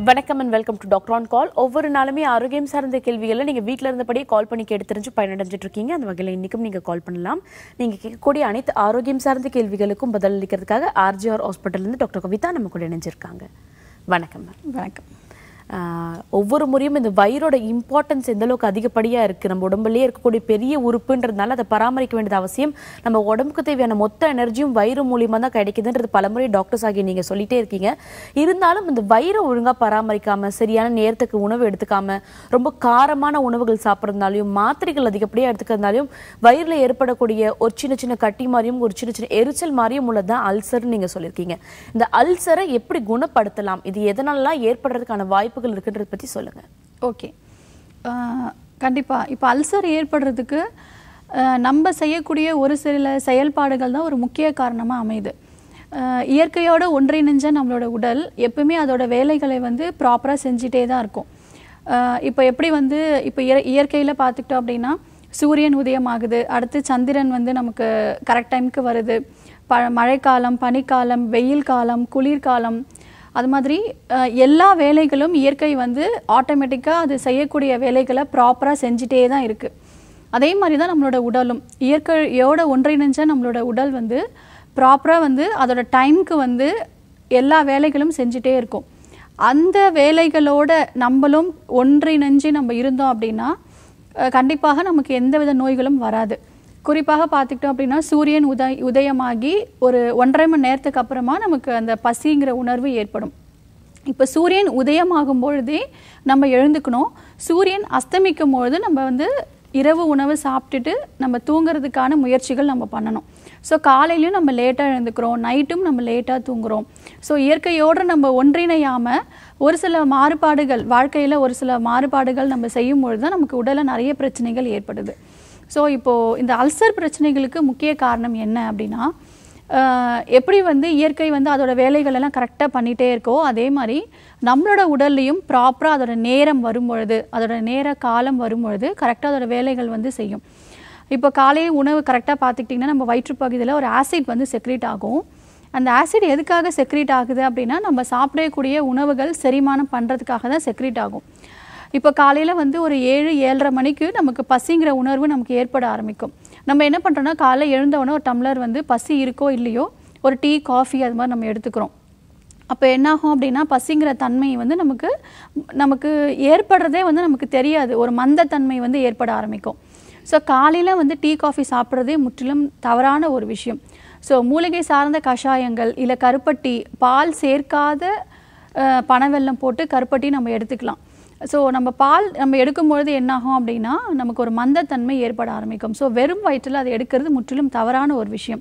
வணக்கம் and welcome to doctor on call ஒவ்வொரு நாளுமே ஆரோக்கியம் சார்ந்த கேள்விகளை நீங்கள் வீட்டில் இருந்தபடியே கால் பண்ணி கேட்டு தெரிஞ்சு பயனடைஞ்சிட்டு இருக்கீங்க அந்த வகையில் இன்றைக்கும் நீங்கள் கால் பண்ணலாம் நீங்கள் கேட்கக்கூடிய அனைத்து ஆரோக்கியம் சார்ந்த கேள்விகளுக்கும் பதிலளிக்கிறதுக்காக ஆர்ஜிஆர் ஹாஸ்பிட்டல்லேருந்து டாக்டர் கவிதா நம்ம கூட இணைஞ்சிருக்காங்க வணக்கம் மேம் வணக்கம் ஆஹ் ஒவ்வொரு முறையும் இந்த வயிறோட இம்பார்ட்டன்ஸ் எந்த அளவுக்கு அதிகப்படியா இருக்கு நம்ம உடம்புலயே இருக்கக்கூடிய பெரிய உறுப்புன்றதுனால அதை பராமரிக்க வேண்டியது அவசியம் நம்ம உடம்புக்கு தேவையான மொத்த எனர்ஜியும் வயிறு மூலியமா தான் கிடைக்குதுன்றது பலமுறை டாக்டர்ஸ் ஆகிய நீங்க சொல்லிட்டே இருக்கீங்க இருந்தாலும் இந்த வயிறை ஒழுங்கா பராமரிக்காம சரியான நேரத்துக்கு உணவு எடுத்துக்காம ரொம்ப காரமான உணவுகள் சாப்பிட்றதுனாலையும் மாத்திரைகள் அதிகப்படியா எடுத்துக்கிறதுனாலையும் வயிறுல ஏற்படக்கூடிய ஒரு சின்ன சின்ன கட்டி மாதிரியும் ஒரு சின்ன சின்ன எரிச்சல் மாதிரியும் உள்ளதுதான் அல்சர்னு நீங்க சொல்லியிருக்கீங்க இந்த அல்சரை எப்படி குணப்படுத்தலாம் இது எதனாலலாம் ஏற்படுறதுக்கான வாய்ப்புகள் இருக்குன்றத பத்தி சொல்லுங்க ஓகே கண்டிப்பாக இப்போ அல்சர் ஏற்படுறதுக்கு ஆஹ், நம்ம செய்யக்கூடிய ஒரு சில செயல்பாடுகள் தான் ஒரு முக்கிய காரணமாக அமையுது ஆஹ், இயற்கையோட ஒன்றிணைஞ்ச நம்மளோட உடல் எப்பவுமே அதோட வேலைகளை வந்து ப்ராப்பராக செஞ்சிட்டே தான் இருக்கும் ஆஹ், இப்போ எப்படி வந்து இப்போ இய இயற்கையில் பார்த்துக்கிட்டோம் அப்படின்னா சூரியன் உதயமாகுது அடுத்து சந்திரன் வந்து நமக்கு கரெக்ட் டைமுக்கு வருது ப மழைக்காலம் பனிக்காலம் வெயில் காலம் குளிர்காலம் அது மாதிரி அஹ், எல்லா வேலைகளும் இயற்கை வந்து ஆட்டோமேட்டிக்காக அது செய்யக்கூடிய வேலைகளை ப்ராப்பராக செஞ்சுட்டே தான் இருக்குது அதே மாதிரி தான் நம்மளோட உடலும் இயற்கையோட ஒன்றிணைஞ்ச நம்மளோட உடல் வந்து ப்ராப்பராக வந்து அதோட டைம்க்கு வந்து எல்லா வேலைகளும் செஞ்சுட்டே இருக்கும் அந்த வேலைகளோட நம்மளும் ஒன்றிணைஞ்சு நம்ம இருந்தோம் அப்படின்னா அஹ், கண்டிப்பாக நமக்கு எந்தவித நோய்களும் வராது குறிப்பாக பார்த்துக்கிட்டோம் அப்படின்னா சூரியன் உத உதயமாகி ஒரு ஒன்றரை மணி நேரத்துக்கு அப்புறமா நமக்கு அந்த பசிங்கிற உணர்வு ஏற்படும் இப்போ சூரியன் உதயமாகும் பொழுதே நம்ம எழுந்துக்கணும் சூரியன் அஸ்தமிக்கும் பொழுது நம்ம வந்து இரவு உணவு சாப்பிட்டுட்டு நம்ம தூங்குறதுக்கான முயற்சிகள் நம்ம பண்ணணும் ஸோ காலையிலையும் நம்ம லேட்டாக எழுந்துக்கிறோம் நைட்டும் நம்ம லேட்டாக தூங்குறோம் ஸோ இயற்கையோடு நம்ம ஒன்றிணையாமல் ஒரு சில மாறுபாடுகள் வாழ்க்கையில் ஒரு சில மாறுபாடுகள் நம்ம செய்யும் பொழுது தான் நமக்கு உடலில் நிறைய பிரச்சனைகள் ஏற்படுது ஸோ இப்போது இந்த அல்சர் பிரச்சனைகளுக்கு முக்கிய காரணம் என்ன அப்படின்னா ஆஹ் எப்படி வந்து இயற்கை வந்து அதோட வேலைகள் எல்லாம் கரெக்டாக பண்ணிகிட்டே இருக்கோ அதே மாதிரி நம்மளோட உடல்லையும் ப்ராப்பராக அதோட நேரம் வரும்பொழுது அதோட நேர காலம் வரும்பொழுது கரெக்டாக அதோட வேலைகள் வந்து செய்யும் இப்போ காலை உணவு கரெக்டாக பார்த்துக்கிட்டிங்கன்னா நம்ம வயிற்றுப்பகுதியில் ஒரு ஆசிட் வந்து செக்ரேட் ஆகும் அந்த ஆசிட் எதுக்காக செக்ரேட் ஆகுது அப்படின்னா நம்ம சாப்பிடக்கூடிய உணவுகள் செரிமானம் பண்ணுறதுக்காக தான் செக்ரேட் ஆகும் இப்போ காலையில் வந்து ஒரு ஏழு ஏழரை மணிக்கு நமக்கு பசிங்கிற உணர்வு நமக்கு ஏற்பட ஆரம்பிக்கும் நம்ம என்ன பண்ணுறோம்னா காலைல எழுந்த உடனே ஒரு டம்ளர் வந்து பசி இருக்கோ இல்லையோ ஒரு டீ காஃபி அது மாதிரி நம்ம எடுத்துக்கிறோம் அப்போ என்னாகும் அப்படின்னா பசிங்கிற தன்மை வந்து நமக்கு நமக்கு ஏற்படுறதே வந்து நமக்கு தெரியாது ஒரு மந்தத்தன்மை வந்து ஏற்பட ஆரம்பிக்கும் ஸோ காலையில் வந்து டீ காஃபி சாப்பிட்றதே முற்றிலும் தவறான ஒரு விஷயம் ஸோ மூலிகை சார்ந்த கஷாயங்கள் இல்லை கருப்பட்டி பால் சேர்க்காத அஹ், பனவெல்லம் போட்டு கருப்பட்டி நம்ம எடுத்துக்கலாம் ஸோ நம்ம பால் நம்ம எடுக்கும்பொழுது என்னாகும் அப்படின்னா நமக்கு ஒரு மந்தத்தன்மை ஏற்பட ஆரம்பிக்கும் ஸோ வெறும் வயிற்றில் அதை எடுக்கிறது முற்றிலும் தவறான ஒரு விஷயம்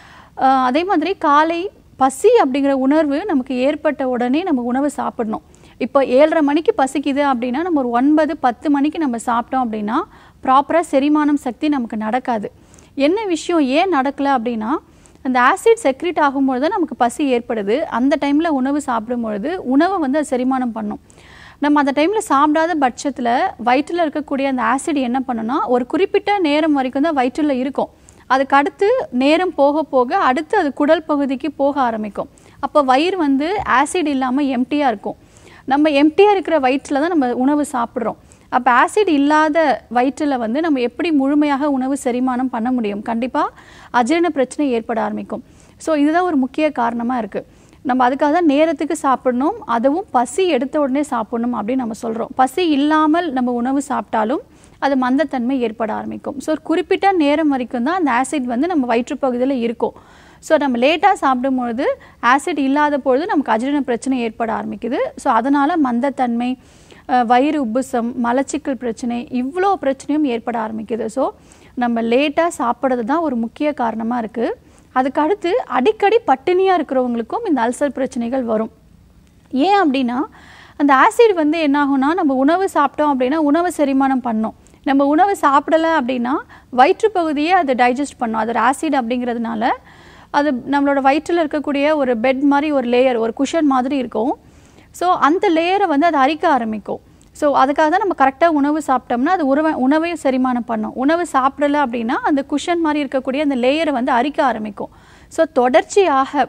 ஆஹ் அதே மாதிரி காலை பசி அப்படிங்கிற உணர்வு நமக்கு ஏற்பட்ட உடனே நம்ம உணவு சாப்பிடணும் இப்போ ஏழரை மணிக்கு பசிக்குது அப்படின்னா நம்ம ஒரு ஒன்பது பத்து மணிக்கு நம்ம சாப்பிட்டோம் அப்படின்னா ப்ராப்பராக செரிமானம் சக்தி நமக்கு நடக்காது என்ன விஷயம் ஏன் நடக்கலை அப்படின்னா அந்த ஆசிட் செக்ரேட் ஆகும்பொழுது தான் நமக்கு பசி ஏற்படுது அந்த டைமில் உணவு சாப்பிடும் பொழுது உணவை வந்து அது செரிமானம் பண்ணும் நம்ம அந்த டைமில் சாப்பிடாத பட்சத்தில் வயிற்றில் இருக்கக்கூடிய அந்த ஆசிட் என்ன பண்ணுன்னா ஒரு குறிப்பிட்ட நேரம் வரைக்கும் தான் வயிற்றில் இருக்கும் அதுக்கு அடுத்து நேரம் போக போக அடுத்து அது குடல் பகுதிக்கு போக ஆரம்பிக்கும் அப்போ வயிறு வந்து ஆசிட் இல்லாமல் எம்டியாக இருக்கும் நம்ம எம்டியாக இருக்கிற வயிற்றில் தான் நம்ம உணவு சாப்பிட்றோம் அப்போ ஆசிட் இல்லாத வயிற்றில் வந்து நம்ம எப்படி முழுமையாக உணவு செரிமானம் பண்ண முடியும் கண்டிப்பாக அஜீரண பிரச்சனை ஏற்பட ஆரம்பிக்கும் ஸோ இதுதான் ஒரு முக்கிய காரணமாக இருக்குது நம்ம அதுக்காக தான் நேரத்துக்கு சாப்பிடணும் அதுவும் பசி எடுத்த உடனே சாப்பிடணும் அப்படின்னு நம்ம சொல்கிறோம் பசி இல்லாமல் நம்ம உணவு சாப்பிட்டாலும் அது மந்தத்தன்மை ஏற்பட ஆரம்பிக்கும் ஸோ ஒரு குறிப்பிட்ட நேரம் வரைக்கும் தான் அந்த ஆசிட் வந்து நம்ம வயிற்றுப்பகுதியில் இருக்கும் ஸோ நம்ம லேட்டாக சாப்பிடும் பொழுது ஆசிட் இல்லாத பொழுது நமக்கு அஜீரண பிரச்சனை ஏற்பட ஆரம்பிக்குது ஸோ அதனால் மந்தத்தன்மை அஹ், வயிறு உப்புசம் மலச்சிக்கல் பிரச்சனை இவ்வளோ பிரச்சனையும் ஏற்பட ஆரம்பிக்குது ஸோ நம்ம லேட்டாக சாப்பிட்றது தான் ஒரு முக்கிய காரணமாக இருக்குது அதுக்கு அடுத்து அடிக்கடி பட்டினியாக இருக்கிறவங்களுக்கும் இந்த அல்சர் பிரச்சனைகள் வரும் ஏன் அப்படின்னா அந்த ஆசிட் வந்து என்ன ஆகும்னா நம்ம உணவு சாப்பிட்டோம் அப்படின்னா உணவு செரிமானம் பண்ணோம் நம்ம உணவு சாப்பிடல அப்படின்னா வயிற்றுப்பகுதியே அது டைஜஸ்ட் பண்ணும் அதோட ஆசிட் அப்படிங்கிறதுனால அது நம்மளோட வயிற்றில் இருக்கக்கூடிய ஒரு பெட் மாதிரி ஒரு லேயர் ஒரு குஷன் மாதிரி இருக்கும் ஸோ அந்த லேயரை வந்து அது அரிக்க ஆரம்பிக்கும் ஸோ அதுக்காக தான் நம்ம கரெக்டாக உணவு சாப்பிட்டோம்னா அது உணவை உணவையும் செரிமானம் பண்ணும் உணவு சாப்பிடல அப்படின்னா அந்த குஷன் மாதிரி இருக்கக்கூடிய அந்த லேயரை வந்து அரிக்க ஆரம்பிக்கும் ஸோ தொடர்ச்சியாக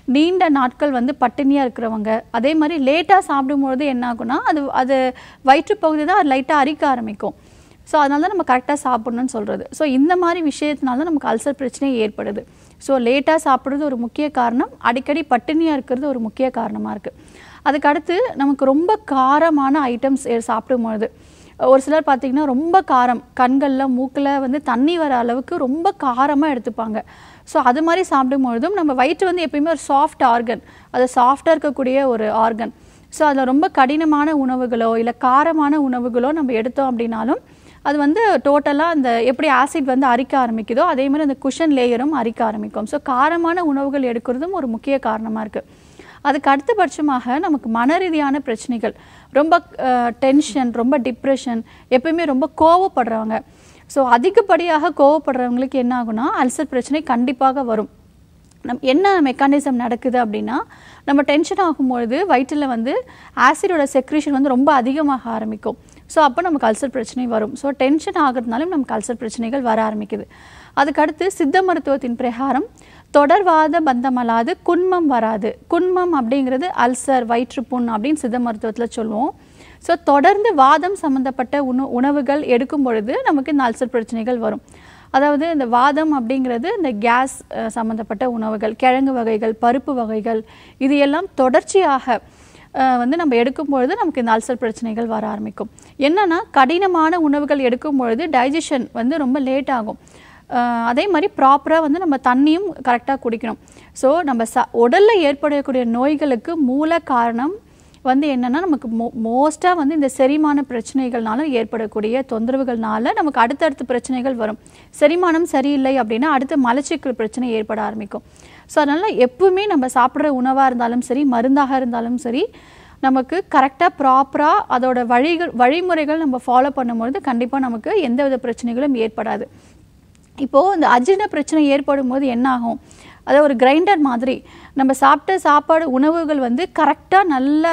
நீண்ட நாட்கள் வந்து பட்டினியாக இருக்கிறவங்க அதே மாதிரி லேட்டாக சாப்பிடும்பொழுது என்ன ஆகும்னா அது அது வயிற்றுப்பகுதி தான் லைட்டாக அரிக்க ஆரம்பிக்கும் ஸோ அதனால தான் நம்ம கரெக்டாக சாப்பிடணும்னு சொல்கிறது ஸோ இந்த மாதிரி விஷயத்தினால தான் நமக்கு அல்சர் பிரச்சனை ஏற்படுது ஸோ லேட்டாக சாப்பிட்றது ஒரு முக்கிய காரணம் அடிக்கடி பட்டினியாக இருக்கிறது ஒரு முக்கிய காரணமாக இருக்குது அதுக்கு அடுத்து நமக்கு ரொம்ப காரமான ஐட்டம்ஸ் சாப்பிடும்பொழுது ஒரு சிலர் பார்த்தீங்கன்னா ரொம்ப காரம் கண்களில் மூக்கில் வந்து தண்ணி வர அளவுக்கு ரொம்ப காரமாக எடுத்துப்பாங்க ஸோ அது மாதிரி சாப்பிடும்பொழுதும் நம்ம வயிற்று வந்து எப்பயுமே ஒரு சாஃப்ட் ஆர்கன் அது சாஃப்டாக இருக்கக்கூடிய ஒரு ஆர்கன் ஸோ அதில் ரொம்ப கடினமான உணவுகளோ இல்லை காரமான உணவுகளோ நம்ம எடுத்தோம் அப்படின்னாலும் அது வந்து டோட்டலாக அந்த எப்படி ஆசிட் வந்து அரிக்க ஆரம்பிக்குதோ அதே மாதிரி அந்த குஷன் லேயரும் அரிக்க ஆரம்பிக்கும் ஸோ காரமான உணவுகள் எடுக்கிறதும் ஒரு முக்கிய காரணமாக இருக்குது அதுக்கு அடுத்தபட்சமாக நமக்கு மன ரீதியான பிரச்சனைகள் ரொம்ப டென்ஷன் ரொம்ப டிப்ரெஷன் எப்பயுமே ரொம்ப கோவப்படுறவங்க ஸோ அதிகப்படியாக கோவப்படுறவங்களுக்கு என்ன ஆகும்னா அல்சர் பிரச்சனை கண்டிப்பாக வரும் நம் என்ன மெக்கானிசம் நடக்குது அப்படின்னா நம்ம டென்ஷன் ஆகும்பொழுது வயிற்றில் வந்து ஆசிடோட செக்ரேஷன் வந்து ரொம்ப அதிகமாக ஆரம்பிக்கும் ஸோ அப்போ நமக்கு அல்சர் பிரச்சனை வரும் ஸோ டென்ஷன் ஆகிறதுனாலும் நமக்கு அல்சர் பிரச்சனைகள் வர ஆரம்பிக்குது அதுக்கடுத்து சித்த மருத்துவத்தின் பிரகாரம் தொடர்வாத பந்தமல்லாது குன்மம் வராது குன்மம் அப்படிங்கிறது அல்சர் வயிற்றுப்புண் அப்படின்னு சித்த மருத்துவத்தில் சொல்லுவோம் ஸோ தொடர்ந்து வாதம் சம்மந்தப்பட்ட உணவு உணவுகள் எடுக்கும் பொழுது நமக்கு இந்த அல்சர் பிரச்சனைகள் வரும் அதாவது இந்த வாதம் அப்படிங்கிறது இந்த கேஸ் அஹ், சம்மந்தப்பட்ட உணவுகள் கிழங்கு வகைகள் பருப்பு வகைகள் இது எல்லாம் தொடர்ச்சியாக அஹ், வந்து நம்ம எடுக்கும் பொழுது நமக்கு இந்த அல்சர் பிரச்சனைகள் வர ஆரம்பிக்கும் என்னன்னா கடினமான உணவுகள் எடுக்கும் பொழுது டைஜஷன் வந்து ரொம்ப லேட் ஆகும் அஹ், அதே மாதிரி ப்ராப்பராக வந்து நம்ம தண்ணியும் கரெக்டாக குடிக்கணும் ஸோ நம்ம ச உடலில் ஏற்படக்கூடிய நோய்களுக்கு மூல காரணம் வந்து என்னன்னா நமக்கு மோ மோஸ்ட்டாக வந்து இந்த செரிமான பிரச்சனைகள்னால ஏற்படக்கூடிய தொந்தரவுகள்னால நமக்கு அடுத்தடுத்த பிரச்சனைகள் வரும் செரிமானம் சரியில்லை அப்படின்னா அடுத்து மலச்சிக்கல் பிரச்சனை ஏற்பட ஆரம்பிக்கும் ஸோ அதனால் எப்பவுமே நம்ம சாப்பிட்ற உணவாக இருந்தாலும் சரி மருந்தாக இருந்தாலும் சரி நமக்கு கரெக்டாக ப்ராப்பராக அதோட வழிகள் வழிமுறைகள் நம்ம ஃபாலோ பண்ணும்பொழுது கண்டிப்பாக நமக்கு எந்தவித பிரச்சனைகளும் ஏற்படாது இப்போது இந்த அஜீரண பிரச்சனை ஏற்படும் போது என்ன ஆகும் அதாவது ஒரு கிரைண்டர் மாதிரி நம்ம சாப்பிட்ட சாப்பாடு உணவுகள் வந்து கரெக்டாக நல்ல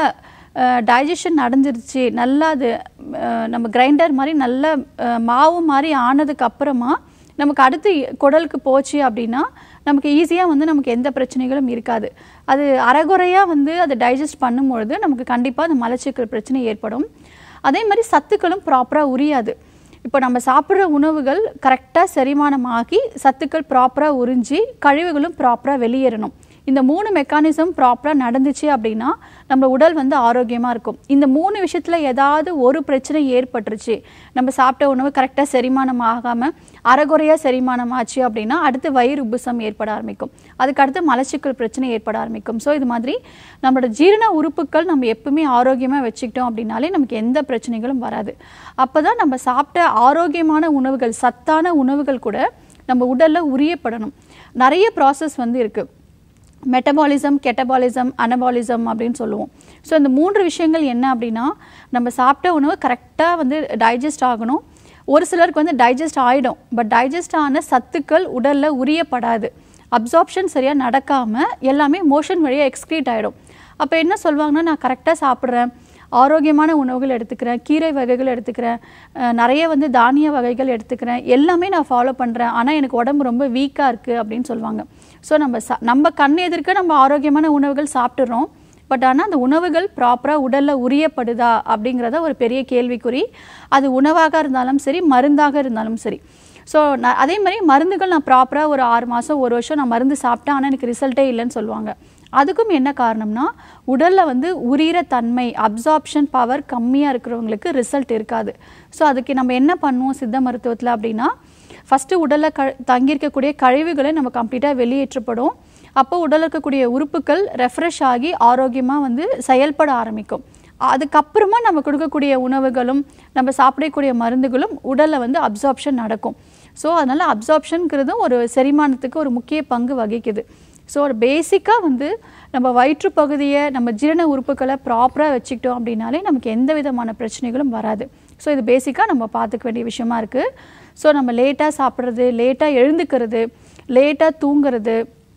டைஜஷன் நடந்துருச்சு நல்லா அது அஹ், நம்ம கிரைண்டர் மாதிரி நல்ல அஹ், மாவு மாதிரி ஆனதுக்கு அப்புறமா நமக்கு அடுத்து குடலுக்கு போச்சு அப்படின்னா நமக்கு ஈஸியாக வந்து நமக்கு எந்த பிரச்சனைகளும் இருக்காது அது அரைகுறையாக வந்து அதை டைஜஸ்ட் பண்ணும்பொழுது நமக்கு கண்டிப்பாக அந்த மலச்சிக்கல் பிரச்சனை ஏற்படும் அதே மாதிரி சத்துக்களும் ப்ராப்பராக உரியாது இப்போ நம்ம சாப்பிட்ற உணவுகள் கரெக்டாக செரிமானமாகி சத்துக்கள் ப்ராப்பராக உறிஞ்சி கழிவுகளும் ப்ராப்பராக வெளியேறணும் இந்த மூணு மெக்கானிசம் ப்ராப்பராக நடந்துச்சு அப்படின்னா நம்ம உடல் வந்து ஆரோக்கியமாக இருக்கும் இந்த மூணு விஷயத்தில் ஏதாவது ஒரு பிரச்சனை ஏற்பட்டுருச்சு நம்ம சாப்பிட்ட உணவு கரெக்டாக செரிமானம் ஆகாமல் அரைகுறையாக செரிமானம் ஆச்சு அப்படின்னா அடுத்து வயிறு உப்புசம் ஏற்பட ஆரம்பிக்கும் அதுக்கு அடுத்து மலச்சிக்கல் பிரச்சனை ஏற்பட ஆரம்பிக்கும் ஸோ இது மாதிரி நம்மளோட ஜீரண உறுப்புகள் நம்ம எப்பவுமே ஆரோக்கியமாக வச்சுக்கிட்டோம் அப்படின்னாலே நமக்கு எந்த பிரச்சனைகளும் வராது அப்போ தான் நம்ம சாப்பிட்ட ஆரோக்கியமான உணவுகள் சத்தான உணவுகள் கூட நம்ம உடலில் உரியப்படணும் நிறைய ப்ராசஸ் வந்து இருக்குது மெட்டபாலிசம் கெட்டபாலிசம் அனபாலிசம் அப்படின்னு சொல்லுவோம் ஸோ இந்த மூன்று விஷயங்கள் என்ன அப்படின்னா நம்ம சாப்பிட்ட உணவு கரெக்டாக வந்து டைஜஸ்ட் ஆகணும் ஒரு சிலருக்கு வந்து டைஜஸ்ட் ஆகிடும் பட் டைஜஸ்ட் ஆன சத்துக்கள் உடலில் உரியப்படாது அப்சார்ப்ஷன் சரியாக நடக்காமல் எல்லாமே மோஷன் வழியாக எக்ஸ்க்ரீட் ஆகிடும் அப்போ என்ன சொல்லுவாங்கன்னா நான் கரெக்டாக சாப்பிட்றேன் ஆரோக்கியமான உணவுகள் எடுத்துக்கிறேன் கீரை வகைகள் எடுத்துக்கிறேன் அஹ் நிறைய வந்து தானிய வகைகள் எடுத்துக்கிறேன் எல்லாமே நான் ஃபாலோ பண்ணுறேன் ஆனால் எனக்கு உடம்பு ரொம்ப வீக்காக இருக்குது அப்படின்னு சொல்லுவாங்க ஸோ நம்ம சா நம்ம கண் எதிர்க்க நம்ம ஆரோக்கியமான உணவுகள் சாப்பிட்றோம் பட் ஆனால் அந்த உணவுகள் ப்ராப்பராக உடலில் உரியப்படுதா அப்படிங்கிறத ஒரு பெரிய கேள்விக்குறி அது உணவாக இருந்தாலும் சரி மருந்தாக இருந்தாலும் சரி ஸோ நான் அதே மாதிரி மருந்துகள் நான் ப்ராப்பராக ஒரு ஆறு மாதம் ஒரு வருஷம் நான் மருந்து சாப்பிட்டேன் ஆனால் எனக்கு ரிசல்ட்டே இல்லைன்னு சொல்லுவாங்க அதுக்கும் என்ன காரணம்னா உடலில் வந்து உரியிற தன்மை அப்சார்ப்ஷன் பவர் கம்மியாக இருக்கிறவங்களுக்கு ரிசல்ட் இருக்காது ஸோ அதுக்கு நம்ம என்ன பண்ணுவோம் சித்த மருத்துவத்தில் அப்படின்னா ஃபஸ்ட்டு உடலில் க தங்கியிருக்கக்கூடிய கழிவுகளை நம்ம கம்ப்ளீட்டாக வெளியேற்றப்படும் அப்போ உடலில் இருக்கக்கூடிய உறுப்புகள் ரெஃப்ரெஷ் ஆகி ஆரோக்கியமாக வந்து செயல்பட ஆரம்பிக்கும் அதுக்கப்புறமா நம்ம கொடுக்கக்கூடிய உணவுகளும் நம்ம சாப்பிடக்கூடிய மருந்துகளும் உடலில் வந்து அப்சார்ப்ஷன் நடக்கும் ஸோ அதனால் அப்சார்ப்ஷனுங்கிறதும் ஒரு செரிமானத்துக்கு ஒரு முக்கிய பங்கு வகிக்குது ஸோ ஒரு பேசிக்காக வந்து நம்ம வயிற்று பகுதியை நம்ம ஜீரண உறுப்புகளை ப்ராப்பராக வச்சுக்கிட்டோம் அப்படின்னாலே நமக்கு எந்த விதமான பிரச்சனைகளும் வராது ஸோ இது பேசிக்காக நம்ம பார்த்துக்க வேண்டிய விஷயமா இருக்குது ஸோ நம்ம லேட்டாக சாப்பிட்றது லேட்டாக எழுந்துக்கிறது லேட்டாக தூங்குறது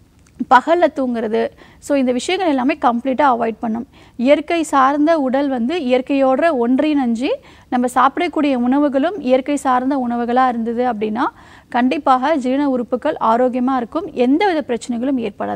பகலில் தூங்குறது ஸோ இந்த விஷயங்கள் எல்லாமே கம்ப்ளீட்டாக அவாய்ட் பண்ணும் இயற்கை சார்ந்த உடல் வந்து இயற்கையோட ஒன்றிணைஞ்சு நம்ம சாப்பிடக்கூடிய உணவுகளும் இயற்கை சார்ந்த உணவுகளாக இருந்தது அப்படின்னா கண்டிப்பாக ஜீரண உறுப்புகள் ஆரோக்கியமாக இருக்கும் எந்தவித பிரச்சனைகளும் ஏற்படாது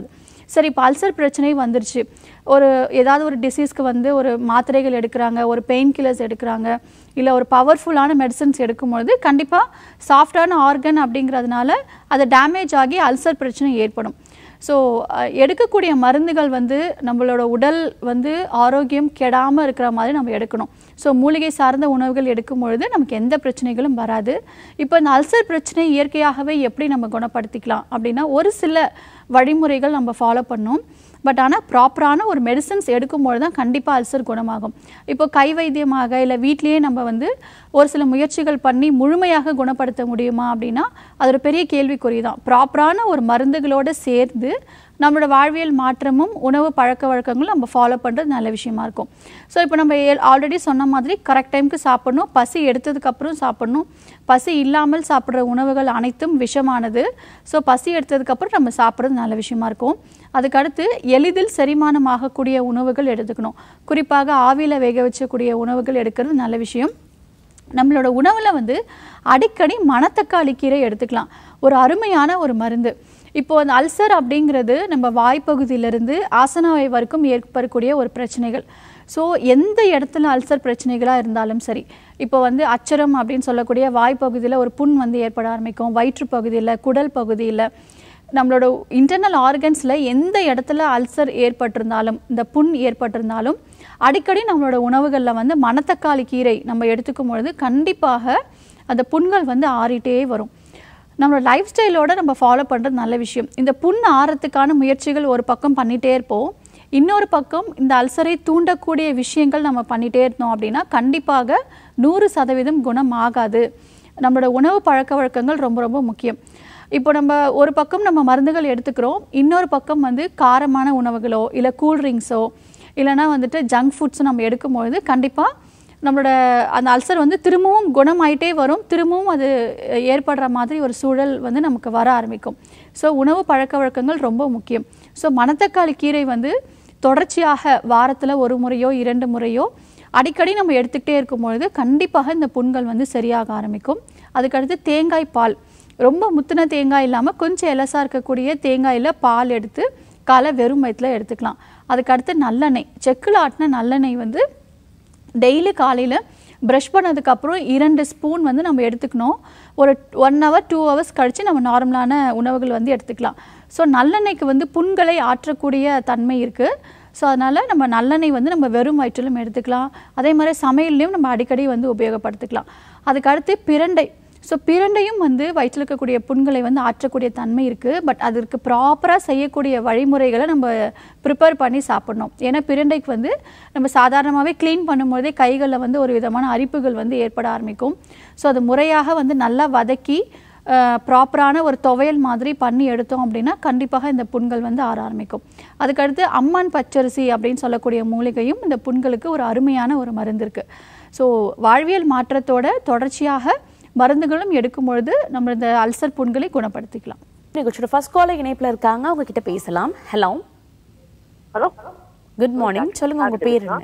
சரி இப்போ அல்சர் பிரச்சனை வந்துருச்சு ஒரு ஏதாவது ஒரு டிசீஸ்க்கு வந்து ஒரு மாத்திரைகள் எடுக்கிறாங்க ஒரு பெயின் கில்லர்ஸ் எடுக்கிறாங்க இல்லை ஒரு பவர்ஃபுல்லான மெடிசன்ஸ் எடுக்கும்பொழுது கண்டிப்பாக சாஃப்டான ஆர்கன் அப்படிங்கிறதுனால அது டேமேஜ் ஆகி அல்சர் பிரச்சனை ஏற்படும் ஸோ எடுக்கக்கூடிய மருந்துகள் வந்து நம்மளோட உடல் வந்து ஆரோக்கியம் கெடாமல் இருக்கிற மாதிரி நம்ம எடுக்கணும் ஸோ மூலிகை சார்ந்த உணவுகள் எடுக்கும் பொழுது நமக்கு எந்த பிரச்சனைகளும் வராது இப்போ இந்த அல்சர் பிரச்சனை இயற்கையாகவே எப்படி நம்ம குணப்படுத்திக்கலாம் அப்படின்னா ஒரு சில வழிமுறைகள் நம்ம ஃபாலோ பண்ணோம் பட் ஆனால் ப்ராப்பரான ஒரு மெடிசன்ஸ் எடுக்கும்போது தான் கண்டிப்பாக அல்சர் குணமாகும் இப்போ கை வைத்தியமாக இல்லை வீட்லேயே நம்ம வந்து ஒரு சில முயற்சிகள் பண்ணி முழுமையாக குணப்படுத்த முடியுமா அப்படின்னா அது ஒரு பெரிய கேள்விக்குறி தான் ப்ராப்பரான ஒரு மருந்துகளோடு சேர்ந்து நம்மளோட வாழ்வியல் மாற்றமும் உணவு பழக்க வழக்கங்களும் நம்ம ஃபாலோ பண்ணுறது நல்ல விஷயமா இருக்கும் ஸோ இப்போ நம்ம ஆல்ரெடி சொன்ன மாதிரி கரெக்ட் டைமுக்கு சாப்பிடணும் பசி எடுத்ததுக்கப்புறம் சாப்பிடணும் பசி இல்லாமல் சாப்பிட்ற உணவுகள் அனைத்தும் விஷமானது ஸோ பசி எடுத்ததுக்கப்புறம் நம்ம சாப்பிட்றது நல்ல விஷயமா இருக்கும் அதுக்கடுத்து எளிதில் செரிமானம் ஆகக்கூடிய உணவுகள் எடுத்துக்கணும் குறிப்பாக ஆவியில் வேக வச்சக்கூடிய உணவுகள் எடுக்கிறது நல்ல விஷயம் நம்மளோட உணவில் வந்து அடிக்கடி மணத்தக்காளி கீரை எடுத்துக்கலாம் ஒரு அருமையான ஒரு மருந்து இப்போ அந்த அல்சர் அப்படிங்கிறது நம்ம வாய்ப்பகுதியிலிருந்து ஆசனவாய் வரைக்கும் ஏற்படக்கூடிய ஒரு பிரச்சனைகள் ஸோ எந்த இடத்துல அல்சர் பிரச்சனைகளாக இருந்தாலும் சரி இப்போ வந்து அச்சரம் அப்படின்னு சொல்லக்கூடிய வாய்ப்பகுதியில் ஒரு புண் வந்து ஏற்பட ஆரம்பிக்கும் வயிற்று பகுதியில் குடல் பகுதியில் நம்மளோட இன்டர்னல் ஆர்கன்ஸில் எந்த இடத்துல அல்சர் ஏற்பட்டிருந்தாலும் இந்த புண் ஏற்பட்டிருந்தாலும் அடிக்கடி நம்மளோட உணவுகளில் வந்து மணத்தக்காளி கீரை நம்ம எடுத்துக்கும் பொழுது கண்டிப்பாக அந்த புண்கள் வந்து ஆறிட்டே வரும் நம்மளோட லைஃப் ஸ்டைலோட நம்ம ஃபாலோ பண்ணுறது நல்ல விஷயம் இந்த புண் ஆறத்துக்கான முயற்சிகள் ஒரு பக்கம் பண்ணிகிட்டே இருப்போம் இன்னொரு பக்கம் இந்த அல்சரை தூண்டக்கூடிய விஷயங்கள் நம்ம பண்ணிகிட்டே இருந்தோம் அப்படின்னா கண்டிப்பாக நூறு சதவீதம் குணம் ஆகாது நம்மளோட உணவு பழக்க வழக்கங்கள் ரொம்ப ரொம்ப முக்கியம் இப்போ நம்ம ஒரு பக்கம் நம்ம மருந்துகள் எடுத்துக்கிறோம் இன்னொரு பக்கம் வந்து காரமான உணவுகளோ இல்லை கூல்ட்ரிங்க்ஸோ இல்லைனா வந்துட்டு ஜங்க் ஃபுட்ஸும் நம்ம எடுக்கும்பொழுது கண்டிப்பாக நம்மளோட அந்த அல்சர் வந்து திரும்பவும் குணமாயிட்டே வரும் திரும்பவும் அது ஏற்படுற மாதிரி ஒரு சூழல் வந்து நமக்கு வர ஆரம்பிக்கும் ஸோ உணவு பழக்க வழக்கங்கள் ரொம்ப முக்கியம் ஸோ மணத்தக்காளி கீரை வந்து தொடர்ச்சியாக வாரத்தில் ஒரு முறையோ இரண்டு முறையோ அடிக்கடி நம்ம எடுத்துக்கிட்டே இருக்கும் பொழுது கண்டிப்பாக இந்த புண்கள் வந்து சரியாக ஆரம்பிக்கும் அதுக்கடுத்து தேங்காய் பால் ரொம்ப முத்தின தேங்காய் இல்லாமல் கொஞ்சம் எலசாக இருக்கக்கூடிய தேங்காயில் பால் எடுத்து காலை வெறும் வயிற்றில் எடுத்துக்கலாம் அதுக்கடுத்து நல்லெண்ணெய் செக்கில் ஆட்டின நல்லெண்ணெய் வந்து டெய்லி காலையில் ப்ரஷ் பண்ணதுக்கப்புறம் இரண்டு ஸ்பூன் வந்து நம்ம எடுத்துக்கணும் ஒரு ஒன் ஹவர் டூ ஹவர்ஸ் கழித்து நம்ம நார்மலான உணவுகள் வந்து எடுத்துக்கலாம் ஸோ நல்லெண்ணெய்க்கு வந்து புண்களை ஆற்றக்கூடிய தன்மை இருக்குது ஸோ அதனால் நம்ம நல்லெண்ணெய் வந்து நம்ம வெறும் வயிற்றிலும் எடுத்துக்கலாம் அதே மாதிரி சமையல்லையும் நம்ம அடிக்கடி வந்து உபயோகப்படுத்திக்கலாம் அதுக்கடுத்து பிரண்டை ஸோ பிரண்டையும் வந்து வயிற்றில் இருக்கக்கூடிய புண்களை வந்து ஆற்றக்கூடிய தன்மை இருக்குது பட் அதற்கு ப்ராப்பராக செய்யக்கூடிய வழிமுறைகளை நம்ம ப்ரிப்பேர் பண்ணி சாப்பிடணும் ஏன்னா பிரண்டைக்கு வந்து நம்ம சாதாரணமாகவே க்ளீன் பண்ணும்போதே கைகளில் வந்து ஒரு விதமான அரிப்புகள் வந்து ஏற்பட ஆரம்பிக்கும் ஸோ அது முறையாக வந்து நல்லா வதக்கி ப்ராப்பரான ஒரு துவையல் மாதிரி பண்ணி எடுத்தோம் அப்படின்னா கண்டிப்பாக இந்த புண்கள் வந்து ஆற ஆரம்பிக்கும் அதுக்கடுத்து அம்மான் பச்சரிசி அப்படின்னு சொல்லக்கூடிய மூலிகையும் இந்த புண்களுக்கு ஒரு அருமையான ஒரு மருந்து இருக்குது ஸோ வாழ்வியல் மாற்றத்தோட தொடர்ச்சியாக மருந்துகளும் எடுக்கும் பொழுது நம்ம இந்த அல்சர் புண்களை குணப்படுத்திக்கலாம் நிகழ்ச்சியோட ஃபர்ஸ்ட் காலர் இணைப்புல இருக்காங்க அவங்க கிட்ட பேசலாம் ஹலோ ஹலோ குட் மார்னிங் சொல்லுங்க உங்க பேர் என்ன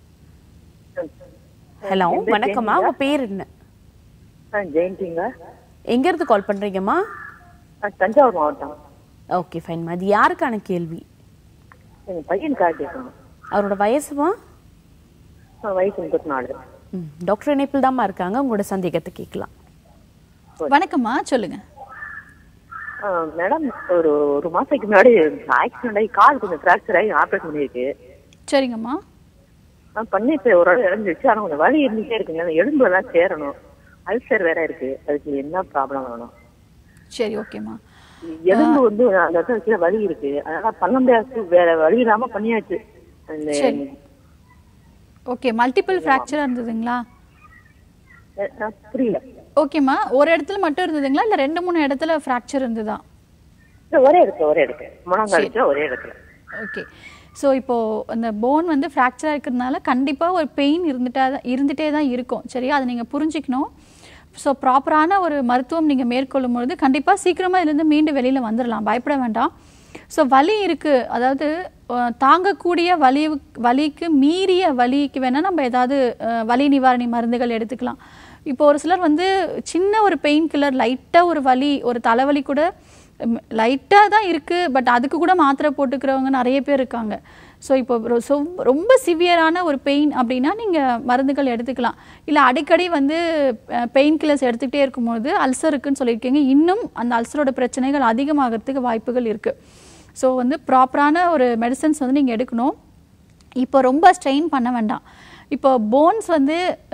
ஹலோ வணக்கம்மா உங்க பேர் என்ன ஆ ஜெயந்திங்க எங்க இருந்து கால் பண்றீங்கம்மா ஆ, தஞ்சாவூர் மாவட்டம் ஓகே ஃபைன்மா அது யாருக்கான கேள்வி எங்க பையனுக்காக கேட்கணும் அவரோட வயசுமா ஆ, வயசு முப்பத்தி நாலு ம், டாக்டர் இணைப்பில் தாம்மா இருக்காங்க உங்களோட சந்தேகத்தை கேட்கலாம் வணக்கம்மா சொல்லுங்க ஆ, மேடம் ஒரு ஒரு மாசத்துக்கு முன்னாடி ஆக்சிடென்ட் ஆகி கால் கொஞ்சம் ஃப்ராக்சர் ஆகி ஆப்ரேஷன் பண்ணியிருக்கு சரிங்கம்மா நான் பண்ணி இப்போ ஒரு இடம் இறந்துருச்சு ஆனால் கொஞ்சம் வலி இருந்துட்டே இருக்குங்க அந்த எலும்பு எல்லாம் சேரணும் அல்சர் வேற இருக்கு அதுக்கு என்ன ப்ராப்ளம் வேணும் சரி ஓகேம்மா எலும்பு வந்து அந்த இடத்துல கீழே வலி இருக்கு அதனால பண்ண முடியாது வேற வழி இல்லாம பண்ணியாச்சு அந்த சரி. ஓகே மல்டிபிள் ஃப்ராக்சர் இருந்ததுங்களா அஹ், அஹ், புரியல ஓகேம்மா ஒரு இடத்துல மட்டும் இருந்ததுங்களா இல்லை ரெண்டு மூணு இடத்துல ஃப்ராக்சர் இருந்ததா இல்ல, ஒரே இடத்துல ஒரே இடத்துல முழங்காலுக்கு ஒரே இடத்துல ஓகே ஸோ இப்போது அந்த போன் வந்து ஃப்ராக்சர் இருக்கிறதுனால கண்டிப்பாக ஒரு பெயின் இருந்துட்டா தான் இருந்துகிட்டே தான் இருக்கும் சரியா அதை நீங்கள் புரிஞ்சுக்கணும் ஸோ ப்ராப்பரான ஒரு மருத்துவம் நீங்கள் மேற்கொள்ளும் பொழுது கண்டிப்பாக சீக்கிரமாக இதுலேருந்து மீண்டு வெளியில் வந்துடலாம் பயப்பட வேண்டாம் ஸோ வலி இருக்குது அதாவது அஹ், தாங்கக்கூடிய வலி வலிக்கு மீறிய வலிக்கு வேணால் நம்ம ஏதாவது அஹ், வலி நிவாரணி மருந்துகள் எடுத்துக்கலாம் இப்போ ஒரு சிலர் வந்து சின்ன ஒரு பெயின் கில்லர் லைட்டாக ஒரு வலி ஒரு தலைவலி கூட லைட்டாக தான் இருக்குது பட் அதுக்கு கூட மாத்திரை போட்டுக்கிறவங்க நிறைய பேர் இருக்காங்க ஸோ இப்போ ரொ- சொ- ரொம்ப சிவியரான ஒரு பெயின் அப்படின்னா நீங்கள் மருந்துகள் எடுத்துக்கலாம் இல்லை அடிக்கடி வந்து பெயின் கில்லர்ஸ் எடுத்துக்கிட்டே இருக்கும்போது அல்சர் இருக்குன்னு சொல்லியிருக்கீங்க இன்னும் அந்த அல்சரோட பிரச்சனைகள் அதிகமாகிறதுக்கு வாய்ப்புகள் இருக்குது ஸோ வந்து ப்ராப்பரான ஒரு மெடிசன்ஸ் வந்து நீங்கள் எடுக்கணும் இப்போ ரொம்ப ஸ்ட்ரெயின் பண்ண வேண்டாம் இப்போ போன்ஸ் வந்து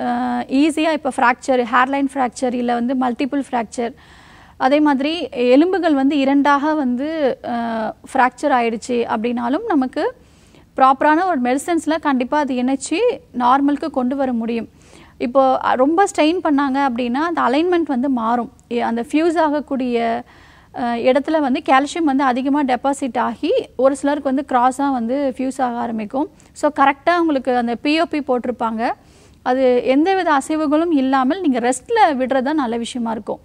ஈஸியாக இப்போ ஃப்ராக்சர் ஹேர்லைன் ஃப்ராக்சர் இல்லை வந்து மல்டிபிள் ஃப்ராக்சர் அதே மாதிரி எலும்புகள் வந்து இரண்டாக வந்து ஃப்ராக்சர் ஆயிடுச்சு அப்படின்னாலும் நமக்கு ப்ராப்பரான ஒரு மெடிசன்ஸில் கண்டிப்பாக அது இணைச்சி நார்மலுக்கு கொண்டு வர முடியும் இப்போ அஹ், ரொம்ப ஸ்ட்ரெயின் பண்ணாங்க அப்படின்னா அந்த அலைன்மெண்ட் வந்து மாறும் எ- அந்த ஃபியூஸ் ஆகக்கூடிய அஹ், இடத்துல வந்து கால்சியம் வந்து அதிகமாக டெபாசிட் ஆகி ஒரு சிலருக்கு வந்து கிராஸாக வந்து ஃபியூஸ் ஆக ஆரம்பிக்கும் ஸோ கரெக்டாக உங்களுக்கு அந்த பிஓபி போட்டிருப்பாங்க அது எந்தவித அசைவுகளும் இல்லாமல் நீங்கள் ரெஸ்ட்டில் விடுறது தான் நல்ல விஷயமா இருக்கும்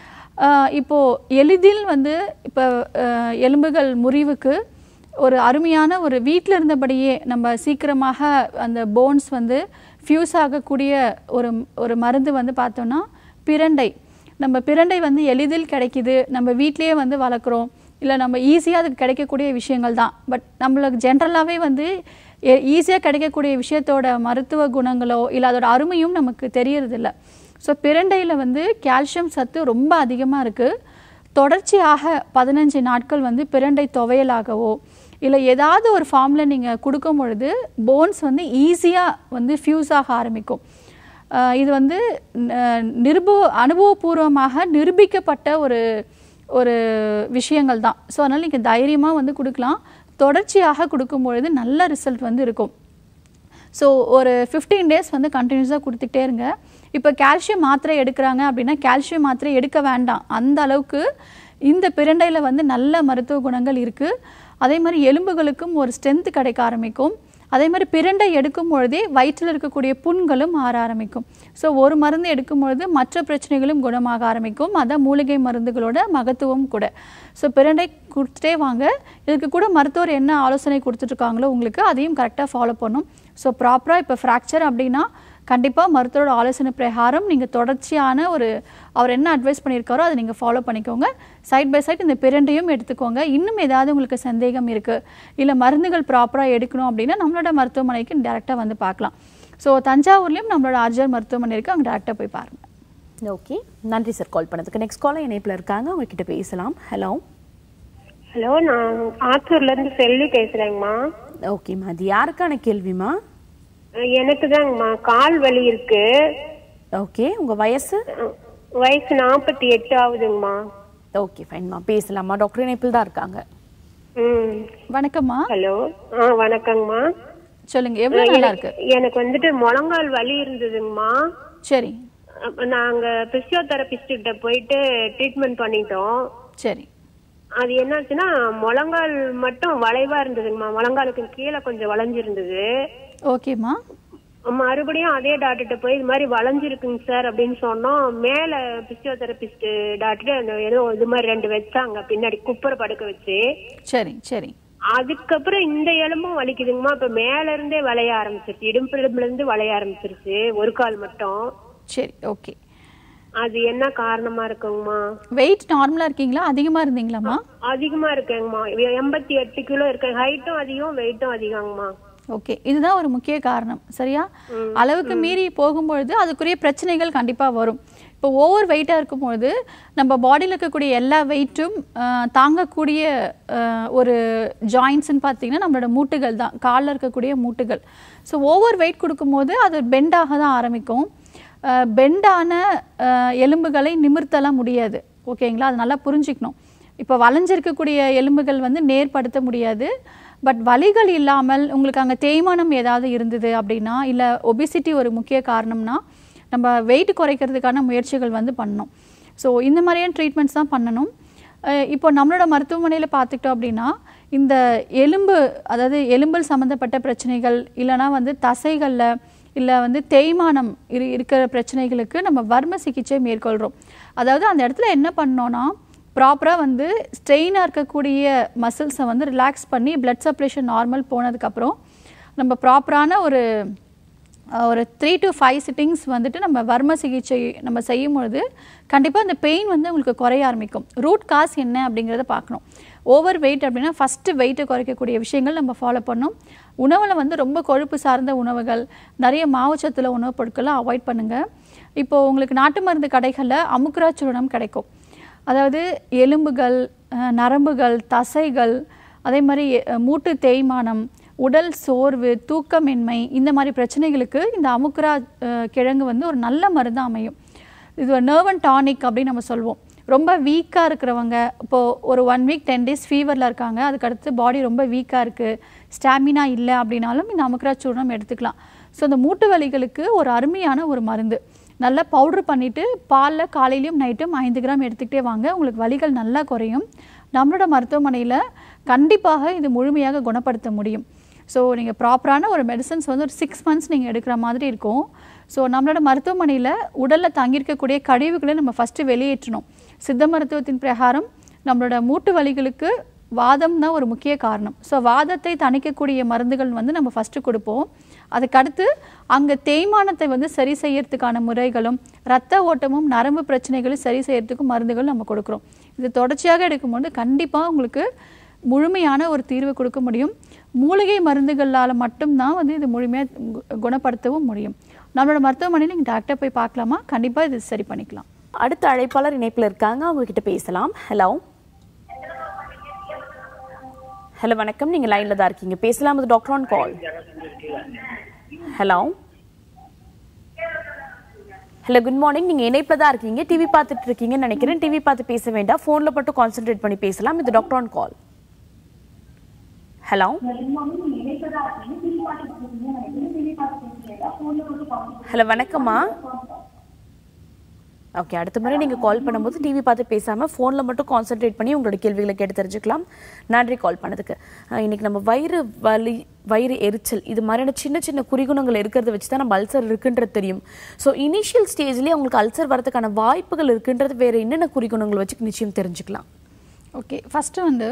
ஆஹ் இப்போ எளிதில் வந்து இப்போ ஆஹ் எலும்புகள் முறிவுக்கு ஒரு அருமையான ஒரு வீட்டில் இருந்தபடியே நம்ம சீக்கிரமாக அந்த போன்ஸ் வந்து ஃபியூஸ் ஆகக்கூடிய ஒரு ஒரு மருந்து வந்து பார்த்தோன்னா பிரண்டை நம்ம பிரண்டை வந்து எளிதில் கிடைக்குது நம்ம வீட்டிலேயே வந்து வளர்க்குறோம் இல்லை நம்ம ஈஸியாக அதுக்கு கிடைக்கக்கூடிய விஷயங்கள் தான் பட் நம்மளுக்கு ஜென்ரலாகவே வந்து ஈஸியாக கிடைக்கக்கூடிய விஷயத்தோட மருத்துவ குணங்களோ இல்லை அதோட அருமையும் நமக்கு தெரியறதில்ல ஸோ பிரண்டையில் வந்து கால்சியம் சத்து ரொம்ப அதிகமாக இருக்குது தொடர்ச்சியாக பதினஞ்சு நாட்கள் வந்து பிரண்டை துவையலாகவோ இல்லை ஏதாவது ஒரு ஃபார்மில் நீங்கள் கொடுக்கும் பொழுது போன்ஸ் வந்து ஈஸியாக வந்து ஃபியூஸ் ஆக ஆரம்பிக்கும் ஆஹ் இது வந்து ந- நிருப அனுபவபூர்வமாக நிரூபிக்கப்பட்ட ஒரு ஒரு விஷயங்கள் தான் ஸோ அதனால் நீங்கள் தைரியமாக வந்து கொடுக்கலாம் தொடர்ச்சியாக கொடுக்கும் பொழுது நல்ல ரிசல்ட் வந்து இருக்கும் ஸோ ஒரு ஃபிஃப்டீன் டேஸ் வந்து கண்டினியூஸாக கொடுத்துட்டே இருங்க இப்போ கால்சியம் மாத்திரை எடுக்கிறாங்க அப்படின்னா கால்சியம் மாத்திரை எடுக்க வேண்டாம் அந்த அளவுக்கு இந்த பிரண்டையில் வந்து நல்ல மருத்துவ குணங்கள் இருக்குது அதே மாதிரி எலும்புகளுக்கும் ஒரு ஸ்ட்ரென்த் கிடைக்க ஆரம்பிக்கும் அதே மாதிரி பிரண்டை எடுக்கும் பொழுதே வயிற்றில் இருக்கக்கூடிய புண்களும் ஆற ஆரம்பிக்கும் ஸோ ஒரு மருந்து எடுக்கும் பொழுது மற்ற பிரச்சனைகளும் குணமாக ஆரம்பிக்கும் அதான் மூலிகை மருந்துகளோட மகத்துவம் கூட ஸோ பிரண்டை கொடுத்துட்டே வாங்க இதுக்கு கூட மருத்துவர் என்ன ஆலோசனை கொடுத்துட்ருக்காங்களோ உங்களுக்கு அதையும் கரெக்டாக ஃபாலோ பண்ணும் ஸோ ப்ராப்பராக இப்போ ஃப்ராக்சர் அப்படின்னா கண்டிப்பாக மருத்துவரோட ஆலோசனை பிரகாரம் நீங்கள் தொடர்ச்சியான ஒரு அவர் என்ன அட்வைஸ் பண்ணியிருக்காரோ அதை நீங்கள் ஃபாலோ பண்ணிக்கோங்க சைட் பை சைட் இந்த பிரண்டையும் எடுத்துக்கோங்க இன்னும் ஏதாவது உங்களுக்கு சந்தேகம் இருக்குது இல்லை மருந்துகள் ப்ராப்பராக எடுக்கணும் அப்படின்னா நம்மளோட மருத்துவமனைக்கு டேரெக்டாக வந்து பார்க்கலாம் ஸோ தஞ்சாவூர்லேயும் நம்மளோட ஆர்ஜர் மருத்துவமனை இருக்குது அங்கே டேரெக்டாக போய் பாருங்கள் ஓகே நன்றி சார் கால் பண்ணதுக்கு நெக்ஸ்ட் காலர் இணைப்பில் இருக்காங்க உங்ககிட்ட பேசலாம் ஹலோ ஹலோ நான் ஆத்தூர்ல இருந்து செல்வி பேசுறேங்கம்மா ஓகேம்மா அது யாருக்கான கேள்விமா எனக்கு தாங்கம்மா கால் வலி இருக்கு ஓகே உங்க வயசு அஹ், வயசு நாற்பத்தி எட்டு ஆகுதுங்கம்மா ஓகே ஃபைன்மா பேசலாமா டாக்டர் இணைப்பில் தான் இருக்காங்க ம் வணக்கம்மா ஹலோ ஆ வணக்கங்கம்மா சொல்லுங்கள் எவ்வளோ நல்லா இருக்கு எனக்கு வந்துட்டு முழங்கால் வலி இருந்ததுங்கம்மா சரி அப்ப நாங்க பிசியோதெரபிஸ்ட் கிட்ட போயிட்டு ட்ரீட்மெண்ட் பண்ணிட்டோம் சரி அது என்னாச்சுன்னா முழங்கால் மட்டும் வளைவா இருந்ததுங்கம்மா முழங்காலுக்கு கீழே கொஞ்சம் வளைஞ்சிருந்தது ஓகேம்மா மறுபடியும் அதே டாக்டர்கிட்ட போய் இது மாதிரி வளைஞ்சிருக்குங்க சார் அப்படின்னு சொன்னோம் மேல பிசியோதெரபிஸ்ட் டாக்டர் அந்த ஏதோ இது மாதிரி ரெண்டு வச்சாங்க பின்னாடி குப்பரை படுக்க வச்சு சரி சரி அதுக்கப்புறம் இந்த எலும்பும் வலிக்குதுங்கம்மா இப்ப மேல இருந்தே வளைய ஆரம்பிச்சிருச்சு இடுப்பு எலும்புல இருந்து வளைய ஆரம்பிச்சிருச்சு ஒரு கால் மட்டும் சரி ஓகே அது என்ன காரணமா இருக்குங்கம்மா வெயிட் நார்மலாக இருக்கீங்களா அதிகமாக இருந்தீங்களாம்மா அதிகமா இருக்குங்கம்மா எண்பத்தி எட்டு கிலோ இருக்கேன் ஹைட்டும் அதிகம் வெயிட்டும் அதிகங்கம்மா ஓகே இதுதான் ஒரு முக்கிய காரணம் சரியா அளவுக்கு மீறி போகும்பொழுது அதுக்குரிய பிரச்சனைகள் கண்டிப்பாக வரும் இப்போ ஓவர் வெயிட்டாக இருக்கும்பொழுது நம்ம பாடியில் இருக்கக்கூடிய எல்லா வெயிட்டும் தாங்கக்கூடிய அஹ், ஒரு ஜாயின்ஸ்னு பார்த்தீங்கன்னா நம்மளோட மூட்டுகள் தான் காலில் இருக்கக்கூடிய மூட்டுகள் ஸோ ஓவர் வெயிட் கொடுக்கும்போது அது பெண்டாக தான் ஆரம்பிக்கும் பெண்டான எலும்புகளை நிமிர்த்தலாம் முடியாது ஓகேங்களா அது நல்லா புரிஞ்சுக்கணும் இப்போ வளைஞ்சிருக்கக்கூடிய எலும்புகள் வந்து நேர்படுத்த முடியாது பட் வலிகள் இல்லாமல் உங்களுக்கு அங்கே தேய்மானம் ஏதாவது இருந்தது அப்படின்னா இல்லை ஒபிசிட்டி ஒரு முக்கிய காரணம்னா நம்ம வெயிட் குறைக்கிறதுக்கான முயற்சிகள் வந்து பண்ணணும் ஸோ இந்த மாதிரியான ட்ரீட்மெண்ட்ஸ் தான் பண்ணணும் அஹ் இப்போ நம்மளோட மருத்துவமனையில் பார்த்துக்கிட்டோம் அப்படின்னா இந்த எலும்பு அதாவது எலும்பல் சம்மந்தப்பட்ட பிரச்சனைகள் இல்லைனா வந்து தசைகளில் இல்லை வந்து தேய்மானம் இரு இருக்கிற பிரச்சனைகளுக்கு நம்ம வர்ம சிகிச்சை மேற்கொள்கிறோம் அதாவது அந்த இடத்துல என்ன பண்ணோன்னா ப்ராப்பராக வந்து ஸ்ட்ரெயினாக இருக்கக்கூடிய மசில்ஸை வந்து ரிலாக்ஸ் பண்ணி பிளட் சர்க்குலேஷன் நார்மல் போனதுக்கப்புறம் நம்ம ப்ராப்பரான ஒரு அஹ், ஒரு த்ரீ டு ஃபைவ் சிட்டிங்ஸ் வந்துட்டு நம்ம வர்ம சிகிச்சை நம்ம செய்யும் பொழுது கண்டிப்பாக அந்த பெயின் வந்து உங்களுக்கு குறைய ஆரம்பிக்கும் ரூட் காஸ் என்ன அப்படிங்கிறத பார்க்கணும் ஓவர் வெயிட் அப்படின்னா ஃபஸ்ட்டு வெயிட்டை குறைக்கக்கூடிய விஷயங்கள் நம்ம ஃபாலோ பண்ணணும் உணவில் வந்து ரொம்ப கொழுப்பு சார்ந்த உணவுகள் நிறைய மாவுச்சத்தில் உணவுப் பொருட்களை அவாய்ட் பண்ணுங்கள் இப்போது உங்களுக்கு நாட்டு மருந்து கடைகளில் அமுக்குரா சூர்ணம் கிடைக்கும் அதாவது எலும்புகள் அஹ், நரம்புகள் தசைகள் அதே மாதிரி அஹ், மூட்டு தேய்மானம் உடல் சோர்வு தூக்கமின்மை இந்த மாதிரி பிரச்சனைகளுக்கு இந்த அமுக்குரா அஹ், கிழங்கு வந்து ஒரு நல்ல மருந்து அமையும் இது ஒரு நர்வ் அண்ட் டானிக் அப்படின்னு நம்ம சொல்லுவோம் ரொம்ப வீக்காக இருக்கிறவங்க இப்போது ஒரு ஒன் வீக் டென் டேஸ் ஃபீவரில் இருக்காங்க அதுக்கடுத்து பாடி ரொம்ப வீக்காக இருக்குது ஸ்டாமினா இல்லை அப்படின்னாலும் இந்த அமுக்குரா சூர்ணம் எடுத்துக்கலாம் ஸோ இந்த மூட்டு வலிகளுக்கு ஒரு அருமையான ஒரு மருந்து நல்லா பவுட்ரு பண்ணிவிட்டு பாலில் காலையிலையும் நைட்டும் ஐந்து கிராம் எடுத்துக்கிட்டே வாங்க உங்களுக்கு வலிகள் நல்லா குறையும் நம்மளோட மருத்துவமனையில் கண்டிப்பாக இது முழுமையாக குணப்படுத்த முடியும் ஸோ நீங்கள் ப்ராப்பரான ஒரு மெடிசன்ஸ் வந்து ஒரு சிக்ஸ் மந்த்ஸ் நீங்கள் எடுக்கிற மாதிரி இருக்கும் ஸோ நம்மளோட மருத்துவமனையில் உடலில் தங்கியிருக்கக்கூடிய கழிவுகளை நம்ம ஃபஸ்ட்டு வெளியேற்றணும் சித்த மருத்துவத்தின் பிரகாரம் நம்மளோட மூட்டு வலிகளுக்கு வாதம் தான் ஒரு முக்கிய காரணம் ஸோ வாதத்தை தணிக்கக்கூடிய மருந்துகள் வந்து நம்ம ஃபஸ்ட்டு கொடுப்போம் அதுக்கடுத்து அங்கே தேய்மானத்தை வந்து சரி செய்யறதுக்கான முறைகளும் ரத்த ஓட்டமும் நரம்பு பிரச்சனைகளும் சரி செய்யறதுக்கும் மருந்துகள் நம்ம கொடுக்குறோம் இது தொடர்ச்சியாக எடுக்கும்போது கண்டிப்பாக உங்களுக்கு முழுமையான ஒரு தீர்வு கொடுக்க முடியும் மூலிகை மருந்துகளால் மட்டும்தான் வந்து இது முழுமையாக குணப்படுத்தவும் முடியும் நம்மளோட மருத்துவமனையில் நீங்கள் டாக்டர் போய் பார்க்கலாமா கண்டிப்பாக இது சரி பண்ணிக்கலாம் அடுத்த அழைப்பாளர் இணைப்புல இருக்காங்க அவங்க கிட்ட பேசலாம் ஹலோ ஹலோ வணக்கம் நீங்க லைன்ல தான் இருக்கீங்க பேசலாம் இது doctor on call hello hello good morning நீங்க இணைப்புல தான் இருக்கீங்க டிவி பார்த்துட்டு இருக்கீங்கன்னு நினைக்கிறேன் டிவி பார்த்து பேச வேண்டாம் போன்ல மட்டும் கான்சென்ட்ரேட் பண்ணி பேசலாம் இது doctor on call hello hello வணக்கம்மா ஓகே அடுத்த முறை நீங்கள் கால் பண்ணும்போது டிவி பார்த்து பேசாமல் ஃபோனில் மட்டும் கான்சென்ட்ரேட் பண்ணி உங்களோட கேள்விகளை கேட்டு தெரிஞ்சுக்கலாம் நன்றி கால் பண்ணதுக்கு அஹ் இன்னைக்கு நம்ம வயிறு வலி வயிறு எரிச்சல் இது மாதிரியான சின்ன சின்ன குறிகுணங்கள் இருக்கிறத வச்சு தான் நம்ம அல்சர் இருக்குன்றது தெரியும் ஸோ இனிஷியல் ஸ்டேஜ்லேயே அவங்களுக்கு அல்சர் வரதுக்கான வாய்ப்புகள் இருக்குன்றது வேறு என்னென்ன குறிகுணங்கள் வச்சு நிச்சயம் தெரிஞ்சுக்கலாம் ஓகே ஃபஸ்ட்டு வந்து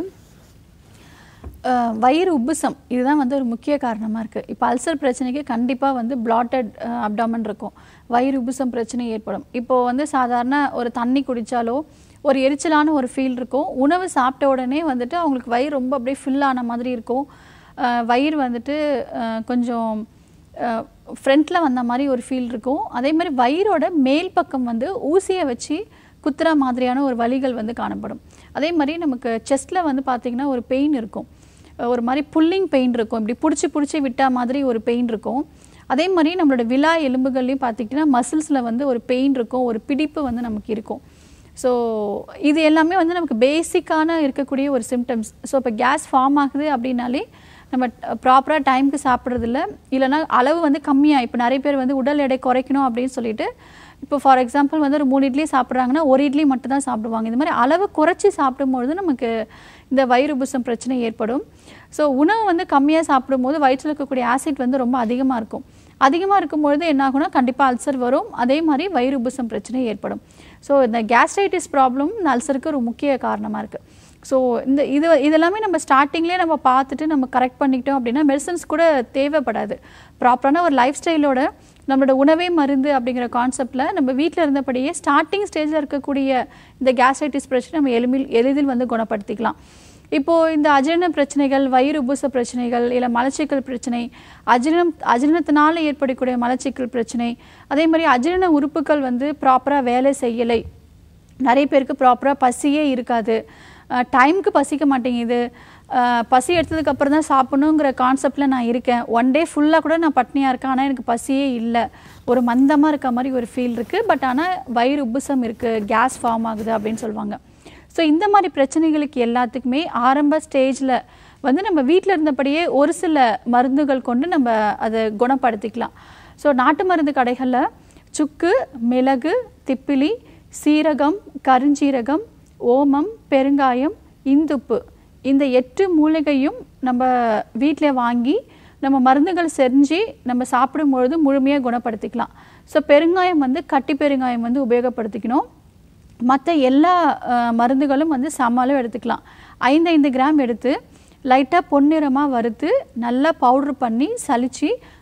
அஹ், வயிறு உப்புசம் இதுதான் வந்து ஒரு முக்கிய காரணமாக இருக்குது இப்போ அல்சர் பிரச்சனைக்கு கண்டிப்பாக வந்து பிளாட்டட் அப்டாமன் இருக்கும் வயிறு உப்புசம் பிரச்சனை ஏற்படும் இப்போது வந்து சாதாரண ஒரு தண்ணி குடித்தாலோ ஒரு எரிச்சலான ஒரு ஃபீல் இருக்கும் உணவு சாப்பிட்ட உடனே வந்துட்டு அவங்களுக்கு வயிறு ரொம்ப அப்படியே ஃபில் ஆன மாதிரி இருக்கும் அஹ், வயிறு வந்துட்டு அஹ், கொஞ்சம் ஃப்ரண்ட்டில் வந்த மாதிரி ஒரு ஃபீல் இருக்கும் அதே மாதிரி வயிறோட மேல் பக்கம் வந்து ஊசியை வச்சு குத்துற மாதிரியான ஒரு வலிகள் வந்து காணப்படும் அதே மாதிரி நமக்கு செஸ்ட்டில் வந்து பார்த்திங்கன்னா ஒரு பெயின் இருக்கும் அஹ் ஒரு மாதிரி புல்லிங் பெயின் இருக்கும் இப்படி பிடிச்சி பிடிச்சி விட்டா மாதிரி ஒரு பெயின் இருக்கும் அதே மாதிரி நம்மளோட விலா எலும்புகள்லையும் பார்த்திங்கன்னா மசில்ஸில் வந்து ஒரு பெயின் இருக்கும் ஒரு பிடிப்பு வந்து நமக்கு இருக்கும் ஸோ இது எல்லாமே வந்து நமக்கு பேசிக்கான இருக்கக்கூடிய ஒரு சிம்டம்ஸ் ஸோ இப்போ கேஸ் ஃபார்ம் ஆகுது அப்படின்னாலே நம்ம ப்ராப்பராக டைமுக்கு சாப்பிட்றதில்ல இல்லைன்னா அளவு வந்து கம்மியாக இப்போ நிறைய பேர் வந்து உடல் எடை குறைக்கணும் அப்படின்னு சொல்லிட்டு இப்போ ஃபார் எக்ஸாம்பிள் வந்து ஒரு மூணு இட்லி சாப்பிட்றாங்கன்னா ஒரு இட்லி மட்டும் தான் சாப்பிடுவாங்க இந்த மாதிரி அளவு குறைச்சி சாப்பிடும்பொழுது நமக்கு இந்த வயிறு உபுசம் பிரச்சனை ஏற்படும் ஸோ உணவு வந்து கம்மியாக சாப்பிடும்போது வயிற்றில் இருக்கக்கூடிய ஆசிட் வந்து ரொம்ப அதிகமாக இருக்கும் அதிகமாக இருக்கும்பொழுது என்ன ஆகும்னா கண்டிப்பாக அல்சர் வரும் அதே மாதிரி வயிறு உபுசம் பிரச்சனை ஏற்படும் ஸோ இந்த கேஸ்ட்ரைட்டிஸ் ப்ராப்ளம் இந்த அல்சருக்கு ஒரு முக்கிய காரணமாக இருக்குது ஸோ இந்த இது இதெல்லாமே நம்ம ஸ்டார்டிங்லேயே நம்ம பார்த்துட்டு நம்ம கரெக்ட் பண்ணிக்கிட்டோம் அப்படின்னா மெடிசன்ஸ் கூட தேவைப்படாது ப்ராப்பரான ஒரு லைஃப் ஸ்டைலோட நம்மளோட உணவே மருந்து அப்படிங்கிற கான்செப்டில் நம்ம வீட்டில் இருந்தபடியே ஸ்டார்டிங் ஸ்டேஜில் இருக்கக்கூடிய இந்த கேஸ்ட்ரைட்டிஸ் பிரச்சனை நம்ம எளிமில் எளிதில் வந்து குணப்படுத்திக்கலாம் இப்போது இந்த அஜீரண பிரச்சனைகள் வயிறு உபுச பிரச்சனைகள் இல்லை மலச்சிக்கல் பிரச்சனை அஜீரணம் அஜீரணத்தினால ஏற்படக்கூடிய மலச்சிக்கல் பிரச்சனை அதே மாதிரி அஜீரண உறுப்புகள் வந்து ப்ராப்பராக வேலை செய்யலை நிறைய பேருக்கு ப்ராப்பராக பசியே இருக்காது டைமுக்கு பசிக்க மாட்டேங்குது அஹ் பசி எடுத்ததுக்கு அப்புறம் தான் சாப்பிடணுங்கிற கான்செப்டில் நான் இருக்கேன் ஒன் டே ஃபுல்லாக கூட நான் பட்னியாக இருக்கேன் ஆனால் எனக்கு பசியே இல்லை ஒரு மந்தமாக இருக்க மாதிரி ஒரு ஃபீல் இருக்குது பட் ஆனால் வயிறு உப்புசம் இருக்குது கேஸ் ஃபார்ம் ஆகுது அப்படின்னு சொல்லுவாங்க ஸோ இந்த மாதிரி பிரச்சனைகளுக்கு எல்லாத்துக்குமே ஆரம்ப ஸ்டேஜில் வந்து நம்ம வீட்டில் இருந்தபடியே ஒரு சில மருந்துகள் கொண்டு நம்ம அதை குணப்படுத்திக்கலாம் ஸோ நாட்டு மருந்து கடைகளில் சுக்கு மிளகு திப்பிலி சீரகம் கருஞ்சீரகம் ஓமம் பெருங்காயம் இந்துப்பு இந்த எட்டு மூலிகையும் நம்ம வீட்டில் வாங்கி நம்ம மருந்துகள் செஞ்சு நம்ம சாப்பிடும்பொழுது முழுமையாக குணப்படுத்திக்கலாம் ஸோ பெருங்காயம் வந்து கட்டி பெருங்காயம் வந்து உபயோகப்படுத்திக்கணும் மற்ற எல்லா அஹ், மருந்துகளும் வந்து சம அளவு எடுத்துக்கலாம் ஐந்து ஐந்து கிராம் எடுத்து லைட்டாக பொன்னிறமாக வறுத்து நல்லா பவுட்ரு பண்ணி சலிச்சு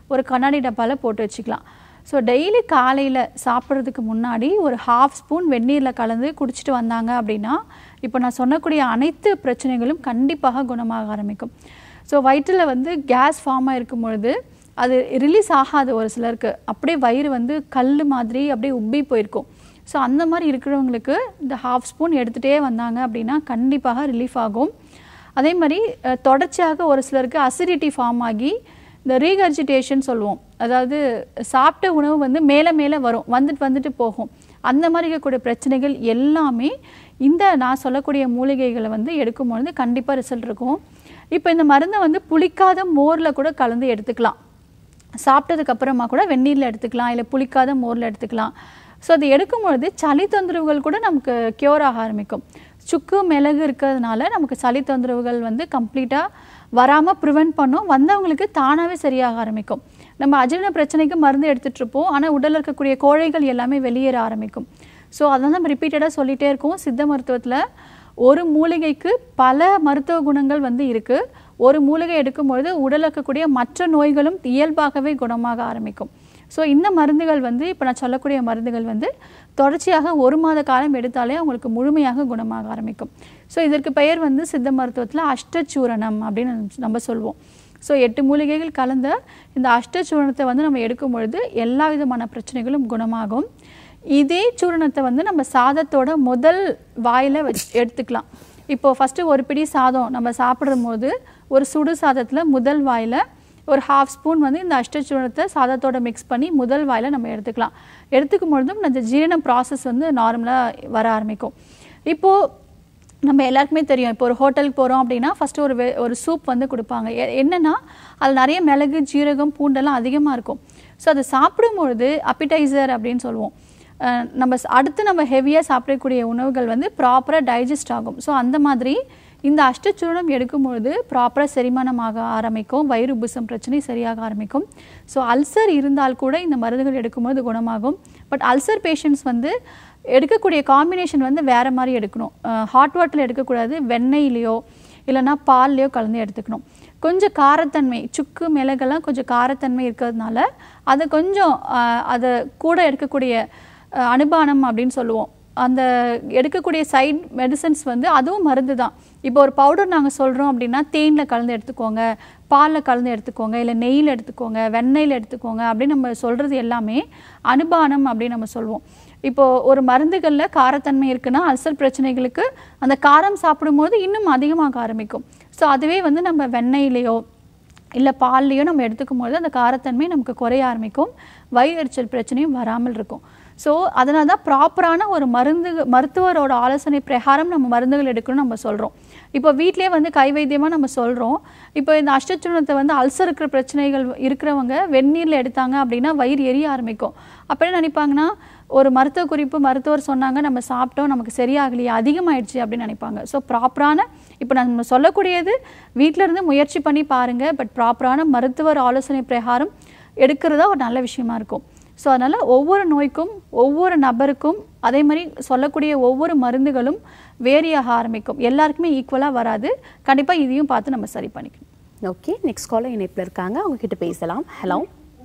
ஒரு கண்ணாடி டப்பாவில் போட்டு வச்சுக்கலாம் ஸோ டெய்லி காலையில் சாப்பிட்றதுக்கு முன்னாடி ஒரு ஹாஃப் ஸ்பூன் வெந்நீரில் கலந்து குடிச்சிட்டு வந்தாங்க அப்படின்னா இப்போ நான் சொன்னக்கூடிய அனைத்து பிரச்சனைகளும் கண்டிப்பாக குணமாக ஆரம்பிக்கும் ஸோ வயிற்றில் வந்து கேஸ் ஃபார்ம் ஆகிருக்கும் பொழுது அது ரிலீஸ் ஆகாது ஒரு சிலருக்கு அப்படியே வயிறு வந்து கல் மாதிரி அப்படியே உப்பி போயிருக்கும் ஸோ அந்த மாதிரி இருக்கிறவங்களுக்கு இந்த ஹாஃப் ஸ்பூன் எடுத்துகிட்டே வந்தாங்க அப்படின்னா கண்டிப்பாக ரிலீஃப் ஆகும் அதே மாதிரி அஹ், தொடர்ச்சியாக ஒரு சிலருக்கு அசிடிட்டி ஃபார்ம் ஆகி இந்த ரீகர்ஜிடேஷன் சொல்லுவோம் அதாவது சாப்பிட்ட உணவு வந்து மேலே மேலே வரும் வந்துட்டு வந்துட்டு போகும் அந்த மாதிரி இருக்கக்கூடிய பிரச்சனைகள் எல்லாமே இந்த நான் சொல்லக்கூடிய மூலிகைகளை வந்து எடுக்கும் பொழுது கண்டிப்பாக ரிசல்ட் இருக்கும் இப்போ இந்த மருந்தை வந்து புளிக்காத மோரில் கூட கலந்து எடுத்துக்கலாம் சாப்பிட்டதுக்கு அப்புறமா கூட வெந்நீரில் எடுத்துக்கலாம் இல்லை புளிக்காத மோரில் எடுத்துக்கலாம் ஸோ அது எடுக்கும் பொழுது சளி தொந்தரவுகள் கூட நமக்கு க்யூர் ஆக ஆரம்பிக்கும் சுக்கு மிளகு இருக்கிறதுனால நமக்கு சளி தொந்தரவுகள் வந்து கம்ப்ளீட்டாக வராமல் ப்ரிவென்ட் பண்ணும் வந்தவங்களுக்கு தானாகவே சரியாக ஆரம்பிக்கும் நம்ம அஜீரண பிரச்சனைக்கு மருந்து எடுத்துட்டு இருப்போம் ஆனால் உடலில் இருக்கக்கூடிய கோழைகள் எல்லாமே வெளியேற ஆரம்பிக்கும் ஸோ அதான் நம்ம ரிப்பீட்டடாக சொல்லிகிட்டே இருக்கோம் சித்த மருத்துவத்தில் ஒரு மூலிகைக்கு பல மருத்துவ குணங்கள் வந்து இருக்கு ஒரு மூலிகை எடுக்கும்பொழுது உடலில் இருக்கக்கூடிய மற்ற நோய்களும் இயல்பாகவே குணமாக ஆரம்பிக்கும் ஸோ இந்த மருந்துகள் வந்து இப்போ நான் சொல்லக்கூடிய மருந்துகள் வந்து தொடர்ச்சியாக ஒரு மாத காலம் எடுத்தாலே அவங்களுக்கு முழுமையாக குணமாக ஆரம்பிக்கும் ஸோ இதற்கு பெயர் வந்து சித்த மருத்துவத்தில் அஷ்டச்சூரணம் அப்படின்னு நம்ம சொல்லுவோம் ஸோ எட்டு மூலிகைகள் கலந்த இந்த அஷ்டச்சூரணத்தை வந்து நம்ம எடுக்கும் பொழுது எல்லா விதமான பிரச்சனைகளும் குணமாகும் இதே சூரணத்தை வந்து நம்ம சாதத்தோட முதல் வாயில் வச்சு எடுத்துக்கலாம் இப்போ ஃபஸ்ட்டு ஒரு பிடி சாதம் நம்ம சாப்பிடும் போது ஒரு சுடு சாதத்தில் முதல் வாயில் ஒரு ஹாஃப் ஸ்பூன் வந்து இந்த அஷ்டச்சூரணத்தை சாதத்தோட மிக்ஸ் பண்ணி முதல் வாயில் நம்ம எடுத்துக்கலாம் எடுத்துக்கும் பொழுதும் இந்த ஜீரண ப்ராசஸ் வந்து நார்மலாக வர ஆரம்பிக்கும் இப்போது நம்ம எல்லாருக்குமே தெரியும் இப்போ ஒரு ஹோட்டலுக்கு போகிறோம் அப்படின்னா ஃபஸ்ட்டு ஒரு வே ஒரு சூப் வந்து கொடுப்பாங்க எ- என்னன்னா அதில் நிறைய மிளகு ஜீரகம் பூண்டெல்லாம் அதிகமாக இருக்கும் ஸோ அதை சாப்பிடும்பொழுது அப்பிடைசர் அப்படின்னு சொல்லுவோம் அஹ் நம்ம ஸ்- அடுத்து நம்ம ஹெவியாக சாப்பிடக்கூடிய உணவுகள் வந்து ப்ராப்பராக டைஜஸ்ட் ஆகும் ஸோ அந்த மாதிரி இந்த அஷ்டச்சூர்ணம் எடுக்கும்பொழுது ப்ராப்பராக செரிமானமாக ஆரம்பிக்கும் வயிறு உபுசம் பிரச்சனை சரியாக ஆரம்பிக்கும் ஸோ அல்சர் இருந்தால் கூட இந்த மருந்துகள் எடுக்கும்போது குணமாகும் பட் அல்சர் பேஷண்ட்ஸ் வந்து எடுக்கக்கூடிய காம்பினேஷன் வந்து வேறு மாதிரி எடுக்கணும் ஹாட் வாட்டரில் எடுக்கக்கூடாது வெண்ணெயிலையோ இல்லைன்னா பால்லையோ கலந்து எடுத்துக்கணும் கொஞ்சம் காரத்தன்மை சுக்கு மிளகெல்லாம் கொஞ்சம் காரத்தன்மை இருக்கிறதுனால அதை கொஞ்சம் அஹ், அதை கூட எடுக்கக்கூடிய அஹ், அனுபானம் அப்படின்னு சொல்லுவோம் அந்த எடுக்கக்கூடிய சைட் மெடிசன்ஸ் வந்து அதுவும் மருந்து தான் இப்போ ஒரு பவுடர் நாங்கள் சொல்கிறோம் அப்படின்னா தேனில் கலந்து எடுத்துக்கோங்க பாலில் கலந்து எடுத்துக்கோங்க இல்லை நெய்யில் எடுத்துக்கோங்க வெண்ணெயில் எடுத்துக்கோங்க அப்படின்னு நம்ம சொல்கிறது எல்லாமே அனுபானம் அப்படின்னு நம்ம சொல்லுவோம் இப்போ ஒரு மருந்துகளில் காரத்தன்மை இருக்குன்னா அல்சர் பிரச்சனைகளுக்கு அந்த காரம் சாப்பிடும்போது இன்னும் அதிகமாக ஆரம்பிக்கும் ஸோ அதுவே வந்து நம்ம வெண்ணெயிலையோ இல்லை பால்லையோ நம்ம எடுத்துக்கும் போது அந்த காரத்தன்மை நமக்கு குறைய ஆரம்பிக்கும் வயிறு எரிச்சல் பிரச்சனையும் வராமல் இருக்கும் ஸோ அதனால தான் ப்ராப்பரான ஒரு மருந்து மருத்துவரோட ஆலோசனை பிரகாரம் நம்ம மருந்துகள் எடுக்கணும்னு நம்ம சொல்கிறோம் இப்போ வீட்டிலே வந்து கை வைத்தியமாக நம்ம சொல்கிறோம் இப்போ இந்த அஷ்டச்சுரணத்தை வந்து அல்சர் இருக்கிற பிரச்சனைகள் இருக்கிறவங்க வெந்நீரில் எடுத்தாங்க அப்படின்னா வயிறு எரிய ஆரம்பிக்கும் அப்போ என்ன நினைப்பாங்கன்னா ஒரு மருத்துவ குறிப்பு மருத்துவர் சொன்னாங்க நம்ம சாப்பிட்டோம் நமக்கு சரியாகலையே அதிகமாயிடுச்சு அப்படின்னு நினைப்பாங்க ஸோ ப்ராப்பரான இப்போ நம்ம சொல்லக்கூடியது வீட்டில இருந்து முயற்சி பண்ணி பாருங்க பட் ப்ராப்பரான மருத்துவர் ஆலோசனை பிரகாரம் எடுக்கிறதா ஒரு நல்ல விஷயமா இருக்கும் ஸோ அதனால் ஒவ்வொரு நோய்க்கும் ஒவ்வொரு நபருக்கும் அதே மாதிரி சொல்லக்கூடிய ஒவ்வொரு மருந்துகளும் வேரியாக ஆரம்பிக்கும் எல்லாருக்குமே ஈக்குவலாக வராது கண்டிப்பாக இதையும் பார்த்து நம்ம சரி பண்ணிக்கணும் ஓகே நெக்ஸ்ட் காலர் இணைப்பில் இருக்காங்க அவங்க கிட்ட பேசலாம் ஹலோ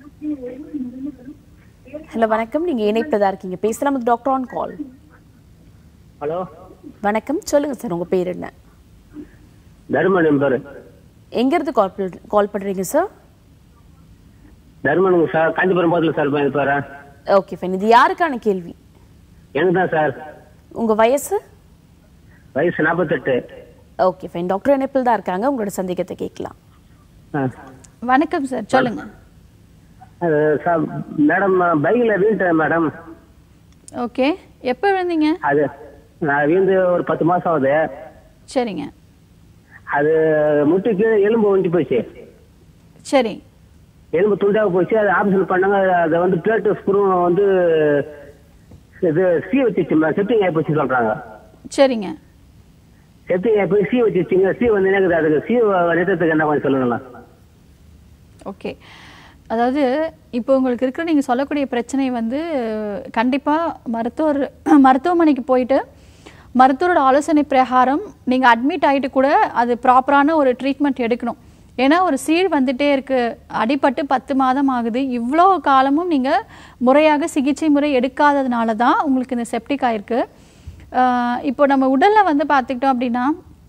ஹலோ வணக்கம் நீங்க இணைப்பில் தான் இருக்கீங்க பேசலாம் with doctor on call hello வணக்கம் சொல்லுங்க சார் உங்க பேர் என்ன தர்மன் என் பேரு எங்க இருந்து கால் கால் பண்றீங்க சார் தர்மனுங்க சார் காஞ்சிபுரம் பக்கத்தில் சார் என் பேரு ஓகே ஃபைன் இது யாருக்கான கேள்வி எனக்கு தான் சார் உங்க வயசு வயசு நாற்பத்தெட்டு ஓகே ஃபைன் டாக்டர் இணைப்பில் தான் இருக்காங்க உங்களோட சந்தேகத்தை கேட்கலாம் ஆ. வணக்கம் சார் சொல்லுங்க அது சார் மேடம் பைக்கில் வீழ்ட்டேன் மேடம் ஓகே எப்போ விழுந்தீங்க அது நான் வீழ்ந்து ஒரு பத்து மாசம் ஆகுது சரிங்க அது முட்டி கீழே எலும்பு ஒண்டி போச்சு சரி எலும்பு துண்டாக போச்சு அது ஆப்ரேஷன் பண்ணாங்க அதை வந்து பிளேட்டு ஸ்க்ரூ வந்து இது சீ வச்சிச்சு செட்டிங் ஆகி போச்சு சொல்றாங்க சரிங்க செட்டிங் ஆகி போய் சீ வச்சிருச்சிங்க சீ வந்து எனக்கு அதுக்கு சீ நிறுத்தத்துக்கு என்ன கொஞ்சம் சொல்லுங்களேன் ஓகே அதாவது இப்போ உங்களுக்கு இருக்கிற நீங்கள் சொல்லக்கூடிய பிரச்சனை வந்து கண்டிப்பாக மருத்துவர் மருத்துவமனைக்கு போயிட்டு மருத்துவரோட ஆலோசனை பிரகாரம் நீங்கள் அட்மிட் ஆகிட்டு கூட அது ப்ராப்பரான ஒரு ட்ரீட்மெண்ட் எடுக்கணும் ஏன்னா ஒரு சீழ் வந்துட்டே இருக்கு அடிபட்டு பத்து மாதம் ஆகுது இவ்வளோ காலமும் நீங்கள் முறையாக சிகிச்சை முறை எடுக்காததுனால தான் உங்களுக்கு இந்த செப்டிக் ஆயிருக்கு ஆஹ் இப்போ நம்ம உடலில் வந்து பார்த்துக்கிட்டோம் அப்படின்னா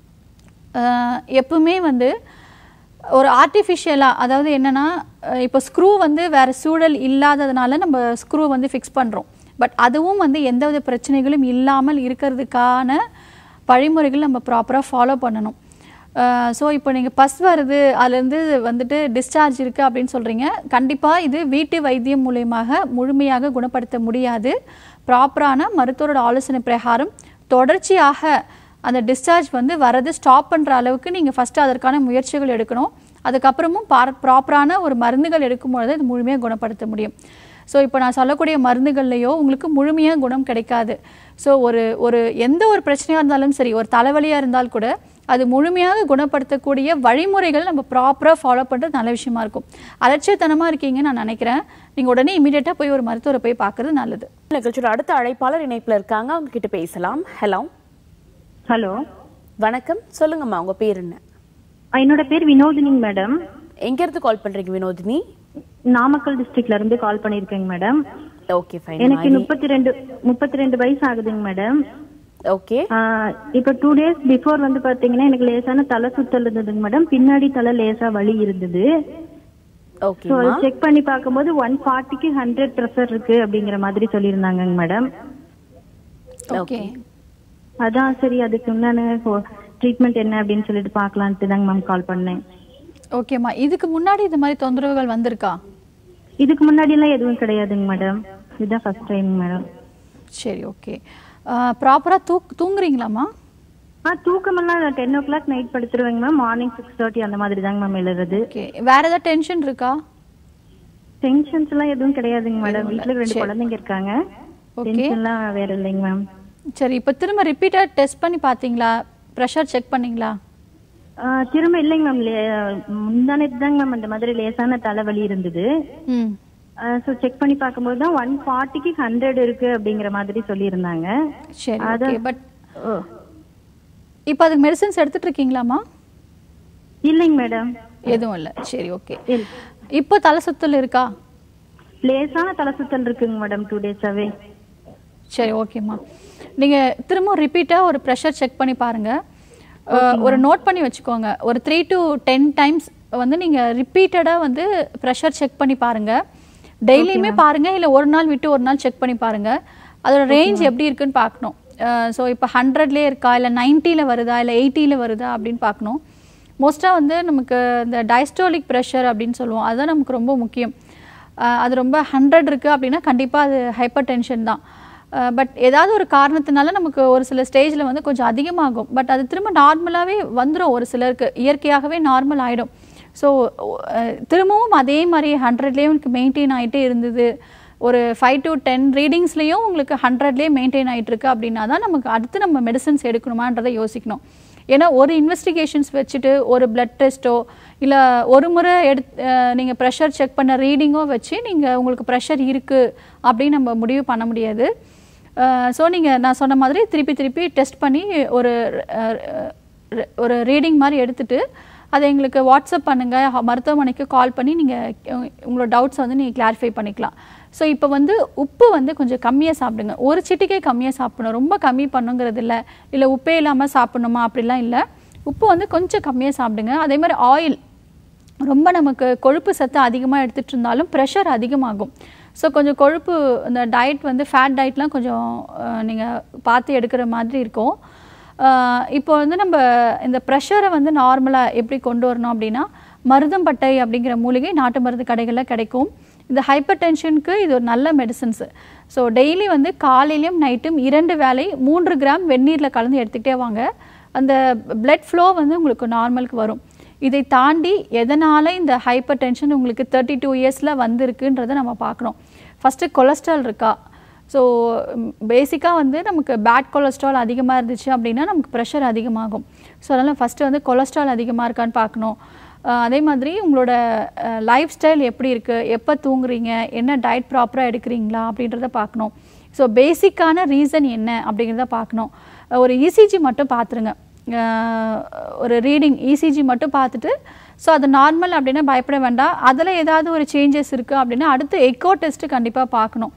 ஆஹ் எப்பவுமே வந்து ஒரு ஆர்டிஃபிஷியலாக அதாவது என்னன்னா அஹ் இப்போ ஸ்க்ரூ வந்து வேறு சூழல் இல்லாததுனால நம்ம ஸ்க்ரூ வந்து ஃபிக்ஸ் பண்ணுறோம் பட் அதுவும் வந்து எந்தவித பிரச்சனைகளும் இல்லாமல் இருக்கிறதுக்கான வழிமுறைகள் நம்ம ப்ராப்பராக ஃபாலோ பண்ணணும் ஸோ இப்போ நீங்கள் பஸ் வருது அதுலேருந்து வந்துட்டு டிஸ்சார்ஜ் இருக்குது அப்படின்னு சொல்கிறீங்க கண்டிப்பாக இது வீட்டு வைத்தியம் மூலியமாக முழுமையாக குணப்படுத்த முடியாது ப்ராப்பரான மருத்துவரோட ஆலோசனை பிரகாரம் தொடர்ச்சியாக அந்த டிஸ்சார்ஜ் வந்து வரது ஸ்டாப் பண்ணுற அளவுக்கு நீங்கள் ஃபஸ்ட்டு அதற்கான முயற்சிகள் எடுக்கணும் அதுக்கப்புறமும் பார் ப்ராப்பரான ஒரு மருந்துகள் எடுக்கும்பொழுது இது முழுமையாக குணப்படுத்த முடியும் ஸோ இப்போ நான் சொல்லக்கூடிய மருந்துகள்லையோ உங்களுக்கு முழுமையாக குணம் கிடைக்காது ஸோ ஒரு ஒரு எந்த ஒரு பிரச்சனையாக இருந்தாலும் சரி ஒரு தலைவலியாக இருந்தால் கூட அது முழுமையாக குணப்படுத்தக்கூடிய வழிமுறைகள் நம்ம ப்ராப்பராக ஃபாலோ பண்ணுறது நல்ல விஷயமா இருக்கும் அலட்சியத்தனமாக இருக்கீங்கன்னு நான் நினைக்கிறேன் நீங்கள் உடனே இமீடியட்டாக போய் ஒரு மருத்துவரை போய் பார்க்குறது நல்லது நிகழ்ச்சியோட அடுத்த அழைப்பாளர் இணைப்புல இருக்காங்க அவங்க கிட்ட பேசலாம் ஹலோ ஹலோ வணக்கம் சொல்லுங்கம்மா உங்க பேர் என்ன என்னோட பேர் வினோதினிங் மேடம் எங்க இருந்து கால் பண்றீங்க வினோதினி நாமக்கல் டிஸ்ட்ரிக்ட்ல இருந்து கால் பண்ணிருக்கேங்க மேடம் ஓகே ஃபைன் எனக்கு முப்பத்தி ரெண்டு முப்பத்தி ரெண்டு வயசு ஆகுதுங்க மேடம் ஓகே ஆஹ் இப்ப டூ டேஸ் பிஃபோர் வந்து பாத்தீங்கன்னா எனக்கு லேசான தலை சுத்தல் இருந்ததுங்க மேடம் பின்னாடி தலை லேசா வலி இருந்தது ஸோ ஓகேம்மா செக் பண்ணி பார்க்கும்போது ஒன் ஃபார்ட்டிக்கு ஹண்ட்ரட் ப்ரெஷர் இருக்கு அப்படிங்கிற மாதிரி சொல்லியிருந்தாங்கங்க மேடம் ஓகே அதான் சரி அதுக்கு உண்டான ட்ரீட்மெண்ட் என்ன அப்படின்னு சொல்லிட்டு பார்க்கலான்ட்டு தாங்க மேம் கால் பண்ணேன் ஓகேம்மா இதுக்கு முன்னாடி இந்த மாதிரி தொந்தரவுகள் வந்திருக்கா இதுக்கு முன்னாடி எல்லாம் எதுவும் கிடையாதுங்க மேடம் இதுதான் ஃபர்ஸ்ட் டைம் மேடம் சரி ஓகே ப்ராப்பராக தூக் தூங்குறீங்களாம்மா ஆ தூக்கமெல்லாம் டென் ஓ கிளாக் நைட் படுத்துருவேங்க மேம் மார்னிங் சிக்ஸ் தேர்ட்டி அந்த மாதிரி தாங்க மேம் எழுறது ஓகே வேற ஏதாவது டென்ஷன் இருக்கா டென்ஷன்ஸ் எல்லாம் எதுவும் கிடையாதுங்க மேடம் எதுவும் இல்ல. வீட்டுல ரெண்டு சரி. குழந்தைங்க இருக்காங்க Okay. டென்ஷன்லாம் வேற இல்லைங்க மேம் சரி இப்போ திரும்ப ரிப்பீட்டட் டெஸ்ட் பண்ணி பார்த்தீங்களா ப்ரெஷர் செக் பண்ணீங்களா திரும்ப இல்லைங்க மேம் முந்தானத்து தாங்க மேம் அந்த மாதிரி லேசான தலைவலி இருந்தது ம் ஸோ செக் பண்ணி பார்க்கும்போது தான் ஒன் ஃபார்ட்டிக்கு ஹண்ட்ரட் இருக்கு அப்படிங்கிற மாதிரி சொல்லியிருந்தாங்க சரி அதான். ஓகே பட் ஓ இப்போ அதுக்கு மெடிசன்ஸ் எடுத்துட்டு இருக்கீங்களாம்மா இல்லைங்க மேடம் எதுவும் இல்லை சரி ஓகே இல்ல. இப்போ தலை சுத்தல் இருக்கா லேசான தலை சுத்தல் இருக்குங்க மேடம் டூ டேஸாவே சரி ஓகேம்மா நீங்கள் திரும்ப ரிப்பீட்டாக ஒரு ப்ரெஷர் செக் பண்ணி பாருங்கள் ஒரு நோட் பண்ணி வச்சுக்கோங்க ஒரு த்ரீ டு டென் டைம்ஸ் வந்து நீங்கள் ரிப்பீட்டடாக வந்து ப்ரெஷர் செக் பண்ணி பாருங்கள் டெய்லியுமே பாருங்கள் இல்லை ஒரு நாள் விட்டு ஒரு நாள் செக் பண்ணி பாருங்கள் அதோட ரேஞ்ச் எப்படி இருக்குன்னு பார்க்கணும் ஸோ இப்போ ஹண்ட்ரட்லேயே இருக்கா இல்லை நைன்ட்டியில் வருதா இல்லை எயிட்டியில் வருதா அப்படின்னு பார்க்கணும் மோஸ்ட்டாக வந்து நமக்கு இந்த டயஸ்டோலிக் ப்ரெஷர் அப்படின்னு சொல்லுவோம் அதுதான் நமக்கு ரொம்ப முக்கியம் அஹ் அது ரொம்ப ஹண்ட்ரட் இருக்குது அப்படின்னா கண்டிப்பாக அது ஹைப்பர் டென்ஷன் தான் பட் ஏதாவது ஒரு காரணத்தினால நமக்கு ஒரு சில ஸ்டேஜில் வந்து கொஞ்சம் அதிகமாகும் பட் அது திரும்ப நார்மலாகவே வந்துடும் ஒரு சிலருக்கு இயற்கையாகவே நார்மல் ஆகிடும் ஸோ திரும்பவும் அதே மாதிரி ஹண்ட்ரட்லேயே உங்களுக்கு மெயின்டைன் ஆகிட்டே இருந்தது ஒரு ஃபைவ் டு டென் ரீடிங்ஸ்லேயும் உங்களுக்கு ஹண்ட்ரட்லேயே மெயின்டைன் ஆகிட்டு இருக்கு அப்படின்னா தான் நமக்கு அடுத்து நம்ம மெடிசன்ஸ் எடுக்கணுமான்றதை யோசிக்கணும் ஏன்னா ஒரு இன்வெஸ்டிகேஷன்ஸ் வச்சுட்டு ஒரு பிளட் டெஸ்ட்டோ இல்லை ஒரு முறை எடுத் நீங்கள் ப்ரெஷர் செக் பண்ண ரீடிங்கோ வச்சு நீங்கள் உங்களுக்கு ப்ரெஷர் இருக்குது அப்படின்னு நம்ம முடிவு பண்ண முடியாது ஸோ நீங்கள் நான் சொன்ன மாதிரி திருப்பி திருப்பி டெஸ்ட் பண்ணி ஒரு அஹ், அஹ், ஒரு ரீடிங் மாதிரி எடுத்துட்டு அதை எங்களுக்கு வாட்ஸ்அப் பண்ணுங்கள் மருத்துவமனைக்கு கால் பண்ணி நீங்கள் உங்களோட டவுட்ஸ் வந்து நீங்கள் கிளாரிஃபை பண்ணிக்கலாம் ஸோ இப்போ வந்து உப்பு வந்து கொஞ்சம் கம்மியாக சாப்பிடுங்க ஒரு சிட்டிக்கே கம்மியாக சாப்பிடணும் ரொம்ப கம்மி பண்ணுங்கிறது இல்லை இல்லை உப்பே இல்லாமல் சாப்பிடணுமா அப்படிலாம் இல்லை உப்பு வந்து கொஞ்சம் கம்மியாக சாப்பிடுங்க அதே மாதிரி ஆயில் ரொம்ப நமக்கு கொழுப்பு சத்து அதிகமாக எடுத்துகிட்டு இருந்தாலும் ப்ரெஷர் அதிகமாகும் ஸோ கொஞ்சம் கொழுப்பு இந்த டயட் வந்து ஃபேட் டயட்லாம் கொஞ்சம் நீங்கள் பார்த்து எடுக்கிற மாதிரி இருக்கும் அஹ் இப்போ வந்து நம்ம இந்த ப்ரெஷரை வந்து நார்மலாக எப்படி கொண்டு வரணும் அப்படின்னா மருதம்பட்டை அப்படிங்கிற மூலிகை நாட்டு மருந்து கடைகளில் கிடைக்கும் இந்த ஹைப்பர் டென்ஷனுக்கு இது ஒரு நல்ல மெடிசன்ஸு ஸோ டெய்லி வந்து காலையிலையும் நைட்டும் இரண்டு வேளை மூன்று கிராம் வெந்நீரில் கலந்து எடுத்துக்கிட்டே வாங்க அந்த பிளட் ஃப்ளோ வந்து உங்களுக்கு நார்மலுக்கு வரும் இதை தாண்டி எதனால் இந்த ஹைப்பர் டென்ஷன் உங்களுக்கு தேர்ட்டி டூ இயர்ஸில் வந்திருக்குன்றதை நம்ம பார்க்கணும் ஃபஸ்ட்டு கொலஸ்ட்ரால் இருக்கா ஸோ பேசிக்காக வந்து நமக்கு பேட் கொலஸ்ட்ரால் அதிகமாக இருந்துச்சு அப்படின்னா நமக்கு ப்ரெஷர் அதிகமாகும் ஸோ அதனால் ஃபஸ்ட்டு வந்து கொலஸ்ட்ரால் அதிகமாக இருக்கான்னு பார்க்கணும் அஹ் அதே மாதிரி உங்களோட லைஃப் ஸ்டைல் எப்படி இருக்குது எப்போ தூங்குறீங்க என்ன டயட் ப்ராப்பராக எடுக்கிறீங்களா அப்படின்றத பார்க்கணும் ஸோ பேசிக்கான ரீசன் என்ன அப்படிங்கிறத பார்க்கணும் அஹ் ஒரு இசிஜி மட்டும் பார்த்துருங்க அஹ் ஒரு ரீடிங் இசிஜி மட்டும் பார்த்துட்டு ஸோ அது நார்மல் அப்படின்னா பயப்பட வேண்டாம் அதில் ஏதாவது ஒரு சேஞ்சஸ் இருக்குது அப்படின்னா அடுத்து எக்கோ டெஸ்ட்டு கண்டிப்பாக பார்க்கணும்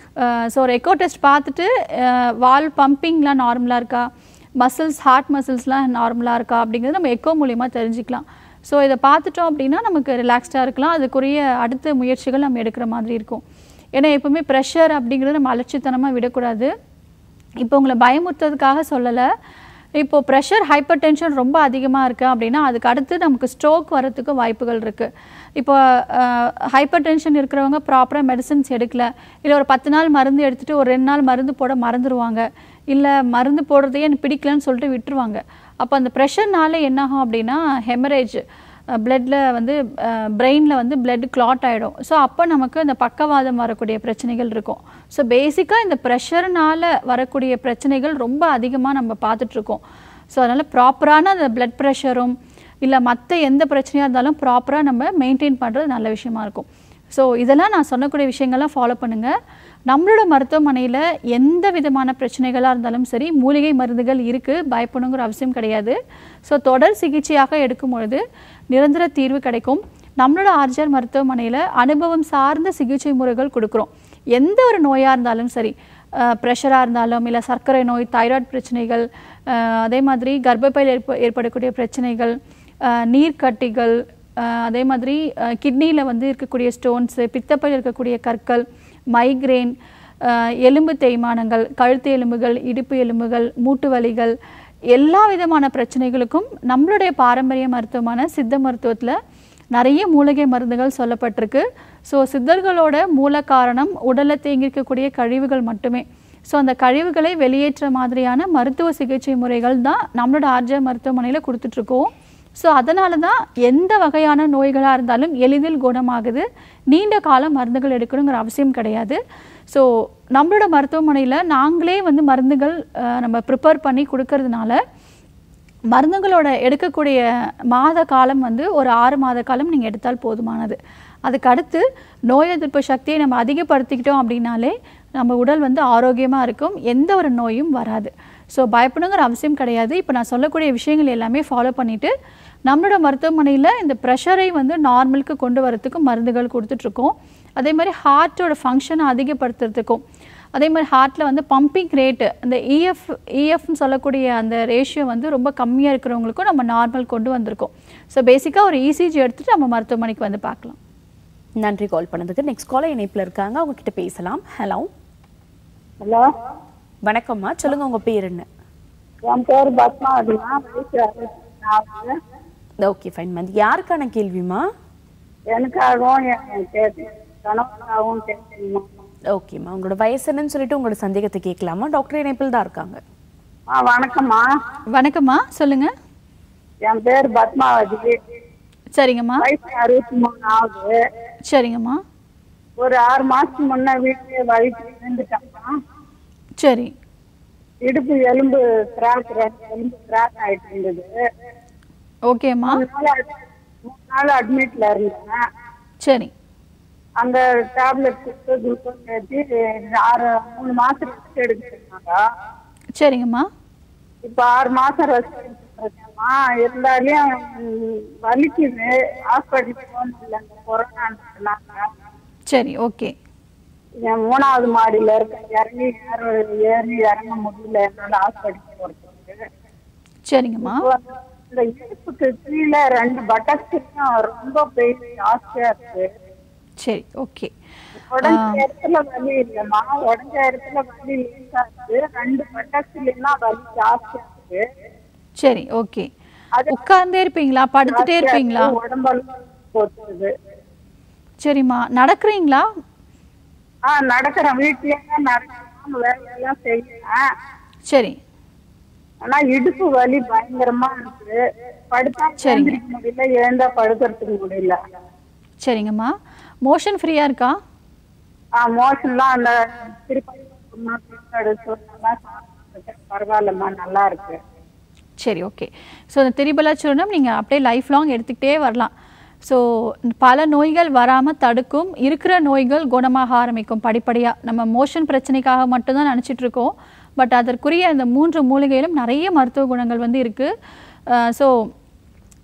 ஸோ ஒரு எக்கோ டெஸ்ட் பார்த்துட்டு வால் பம்பிங்லாம் நார்மலாக இருக்கா மசில்ஸ் ஹார்ட் மசில்ஸ்லாம் நார்மலாக இருக்கா அப்படிங்கிறது நம்ம எக்கோ மூலியமாக தெரிஞ்சுக்கலாம் ஸோ இதை பார்த்துட்டோம் அப்படின்னா நமக்கு ரிலாக்ஸ்டாக இருக்கலாம் அதுக்குரிய அடுத்த முயற்சிகள் நம்ம எடுக்கிற மாதிரி இருக்கும் ஏன்னா எப்பவுமே ப்ரெஷர் அப்படிங்கிறது நம்ம அலட்சித்தனமாக விடக்கூடாது இப்போ உங்களை பயமுறுத்துறதுக்காக சொல்லலை இப்போ ப்ரெஷர் ஹைப்பர் டென்ஷன் ரொம்ப அதிகமாக இருக்குது அப்படின்னா அதுக்கு அடுத்து நமக்கு ஸ்ட்ரோக் வரத்துக்கு வாய்ப்புகள் இருக்குது இப்போ ஹைப்பர் டென்ஷன் இருக்கிறவங்க ப்ராப்பராக மெடிசின்ஸ் எடுக்கல இல்லை ஒரு பத்து நாள் மருந்து எடுத்துகிட்டு ஒரு ரெண்டு நாள் மருந்து போட மறந்துடுவாங்க இல்லை மருந்து போடுறதையே எனக்கு பிடிக்கலன்னு சொல்லிட்டு விட்டுருவாங்க அப்போ அந்த ப்ரெஷர்னால என்னாகும் அப்படின்னா ஹெமரேஜ் பிளட்டில் வந்து பிரெயினில் வந்து பிளட் கிளாட் ஆகிடும் ஸோ அப்போ நமக்கு இந்த பக்கவாதம் வரக்கூடிய பிரச்சனைகள் இருக்கும் ஸோ பேசிக்காக இந்த ப்ரெஷர்னால வரக்கூடிய பிரச்சனைகள் ரொம்ப அதிகமாக நம்ம பார்த்துட்ருக்கோம் ஸோ அதனால் ப்ராப்பரான அந்த பிளட் ப்ரெஷரும் இல்லை மற்ற எந்த பிரச்சனையாக இருந்தாலும் ப்ராப்பராக நம்ம மெயின்டைன் பண்ணுறது நல்ல விஷயமா இருக்கும் ஸோ இதெல்லாம் நான் சொல்லக்கூடிய விஷயங்கள்லாம் ஃபாலோ பண்ணுங்கள் நம்மளோட மருத்துவமனையில் எந்த விதமான பிரச்சனைகளாக இருந்தாலும் சரி மூலிகை மருந்துகள் இருக்குது பயப்படணுங்கிற அவசியம் கிடையாது ஸோ தொடர் சிகிச்சையாக எடுக்கும் பொழுது நிரந்தர தீர்வு கிடைக்கும் நம்மளோட ஆர்ஜர் மருத்துவமனையில் அனுபவம் சார்ந்த சிகிச்சை முறைகள் கொடுக்குறோம் எந்த ஒரு நோயாக இருந்தாலும் சரி ப்ரெஷராக இருந்தாலும் இல்லை சர்க்கரை நோய் தைராய்டு பிரச்சனைகள் அஹ், அதே மாதிரி கர்ப்பப்பையில் ஏற்ப ஏற்படக்கூடிய பிரச்சனைகள் அஹ், நீர்க்கட்டிகள் அஹ், அதே மாதிரி கிட்னியில் வந்து இருக்கக்கூடிய ஸ்டோன்ஸு பித்தப்பையில் இருக்கக்கூடிய கற்கள் மைக்ரேன் எலும்பு தேய்மானங்கள் கழுத்து எலும்புகள் இடுப்பு எலும்புகள் மூட்டு வலிகள் எல்லா விதமான பிரச்சனைகளுக்கும் நம்மளுடைய பாரம்பரிய மருத்துவமான சித்த மருத்துவத்தில் நிறைய மூலிகை மருந்துகள் சொல்லப்பட்டிருக்கு ஸோ சித்தர்களோட மூல காரணம் உடலில் தேங்கியிருக்கக்கூடிய கழிவுகள் மட்டுமே ஸோ அந்த கழிவுகளை வெளியேற்ற மாதிரியான மருத்துவ சிகிச்சை முறைகள் தான் நம்மளோட ஆர்ஜே மருத்துவமனையில் கொடுத்துட்ருக்கோம் ஸோ அதனால தான் எந்த வகையான நோய்களாக இருந்தாலும் எளிதில் குணமாகுது நீண்ட காலம் மருந்துகள் எடுக்கணுங்கிற அவசியம் கிடையாது ஸோ நம்மளோட மருத்துவமனையில் நாங்களே வந்து மருந்துகள் அஹ், நம்ம ப்ரிப்பேர் பண்ணி கொடுக்கறதுனால மருந்துகளோட எடுக்கக்கூடிய மாத காலம் வந்து ஒரு ஆறு மாத காலம் நீங்கள் எடுத்தால் போதுமானது அதுக்கு அடுத்து நோய் எதிர்ப்பு சக்தியை நம்ம அதிகப்படுத்திக்கிட்டோம் அப்படின்னாலே நம்ம உடல் வந்து ஆரோக்கியமாக இருக்கும் எந்த ஒரு நோயும் வராது ஸோ பயப்படணுங்கிற அவசியம் கிடையாது இப்போ நான் சொல்லக்கூடிய விஷயங்கள் எல்லாமே ஃபாலோ பண்ணிவிட்டு நம்மளோட மருத்துவமனையில் இந்த ப்ரெஷரை வந்து நார்மலுக்கு கொண்டு வரத்துக்கு மருந்துகள் கொடுத்துட்ருக்கோம் அதே மாதிரி ஹார்ட்டோட ஃபங்க்ஷனை அதிகப்படுத்துறதுக்கும் அதே மாதிரி ஹார்ட்டில் வந்து பம்பிங் ரேட்டு இந்த இஎஃப் இஎஃப்னு சொல்லக்கூடிய அந்த ரேஷியோ வந்து ரொம்ப கம்மியாக இருக்கிறவங்களுக்கும் நம்ம நார்மல் கொண்டு வந்திருக்கோம் ஸோ பேசிக்காக ஒரு இசிஜி எடுத்துகிட்டு நம்ம மருத்துவமனைக்கு வந்து பார்க்கலாம் நன்றி கால் பண்ணதுக்கு நெக்ஸ்ட் காலர் இணைப்புல இருக்காங்க அவங்க கிட்ட பேசலாம் ஹலோ ஹலோ வணக்கம்மா சொல்லுங்க உங்க பேர் என்ன என் பேர் பத்மாவதிமா வயசு அறுபத்தி நாலு ஓகே ஃபைன் மந்த் யாருக்கான கேள்விமா எனக்காகவும் என் கேட்டு கணவனுக்காகவும் கேட்கணுமா ஓகேம்மா உங்களோட வயசு என்னன்னு சொல்லிட்டு உங்களோட சந்தேகத்தை கேட்கலாமா டாக்டர் இணைப்பில் தான் இருக்காங்க ஆ வணக்கம்மா வணக்கம்மா சொல்லுங்கள் என் பேர் பத்மாவதி சரிங்கம்மா வயசு அறுபத்தி மூணு ஆகுது சரிங்கம்மா ஒரு ஆறு மாசத்துக்கு முன்ன வீட்டுல வயிற்று விழுந்துட்டம்மா சரி இடுப்பு எலும்பு கிராக் எலும்பு கிராக் ஆயிட்டு இருந்தது ஓகேம்மா மூணு நாள் ad- மூணு நாள் அட்மிட்ல இருந்தேன் சரி அந்த டேப்லெட் கொடுத்து குளுக்கோஸ் ஏற்றி ஆறு மூணு மாசம் ரெஸ்ட் எடுக்க சொன்னாங்க சரிங்கம்மா இப்ப ஆறு மாசம் ரெஸ்ட் எடுத்துருக்கேம்மா இருந்தாலையும் ம், வலிக்குது ஹாஸ்பிட்டலுக்கு போனதில்லை இந்த கொரோனான்றதுனால சரி ஓகே என் மூணாவது மாடியில இருக்க இறங்கி ஏற ஏறி இறங்க முடியல என்னால ஹாஸ்பிட்டலுக்கு போறதுக்கு சரிங்கம்மா இப்போ இந்த இடுப்புக்கு கீழே ரெண்டு பட்டக்ஸுக்கும் ரொம்ப பெயின் ஜாஸ்தியா இருக்கு சரி ஓகே உடஞ்ச இடத்துல வலி இல்லைம்மா உடஞ்ச இடத்துல வலி லேசா இருக்கு ரெண்டு பட்டக்ஸ்லாம் வலி ஜாஸ்தியா இருக்கு சரி ஓகே உட்கார்ந்தே இருப்பீங்களா படுத்துட்டே இருப்பீங்களா உடம்பெல்லாம் போச்சுது சரிம்மா நடக்கிறீங்களா ஆ நடக்கிறேன் வீட்லயே தான் நடக்கிறேன் வேலையெல்லாம் செய்யறேன் சரி ஆனா இடுப்பு வலி பயங்கரமா இருக்கு படுத்தா சரிங்க. எழுந்திருக்க முடியல எழுந்தா படுக்கிறதுக்கு முடியல சரிங்கம்மா மோஷன் ஃப்ரீயாக இருக்கா ஆ மோஷன்லாம் அந்த திருப்பதி பரவாயில்லம்மா நல்லா இருக்கு சரி ஓகே ஸோ இந்த திரிபலா சூர்ணம் நீங்கள் அப்படியே லைஃப் லாங் எடுத்துக்கிட்டே வரலாம் ஸோ பல நோய்கள் வராமல் தடுக்கும் இருக்கிற நோய்கள் குணமாக ஆரம்பிக்கும் படிப்படியாக நம்ம மோஷன் பிரச்சனைக்காக மட்டும்தான் நினச்சிட்டு இருக்கோம் பட் அதற்குரிய அந்த மூன்று மூலிகையிலும் நிறைய மருத்துவ குணங்கள் வந்து இருக்குது ஸோ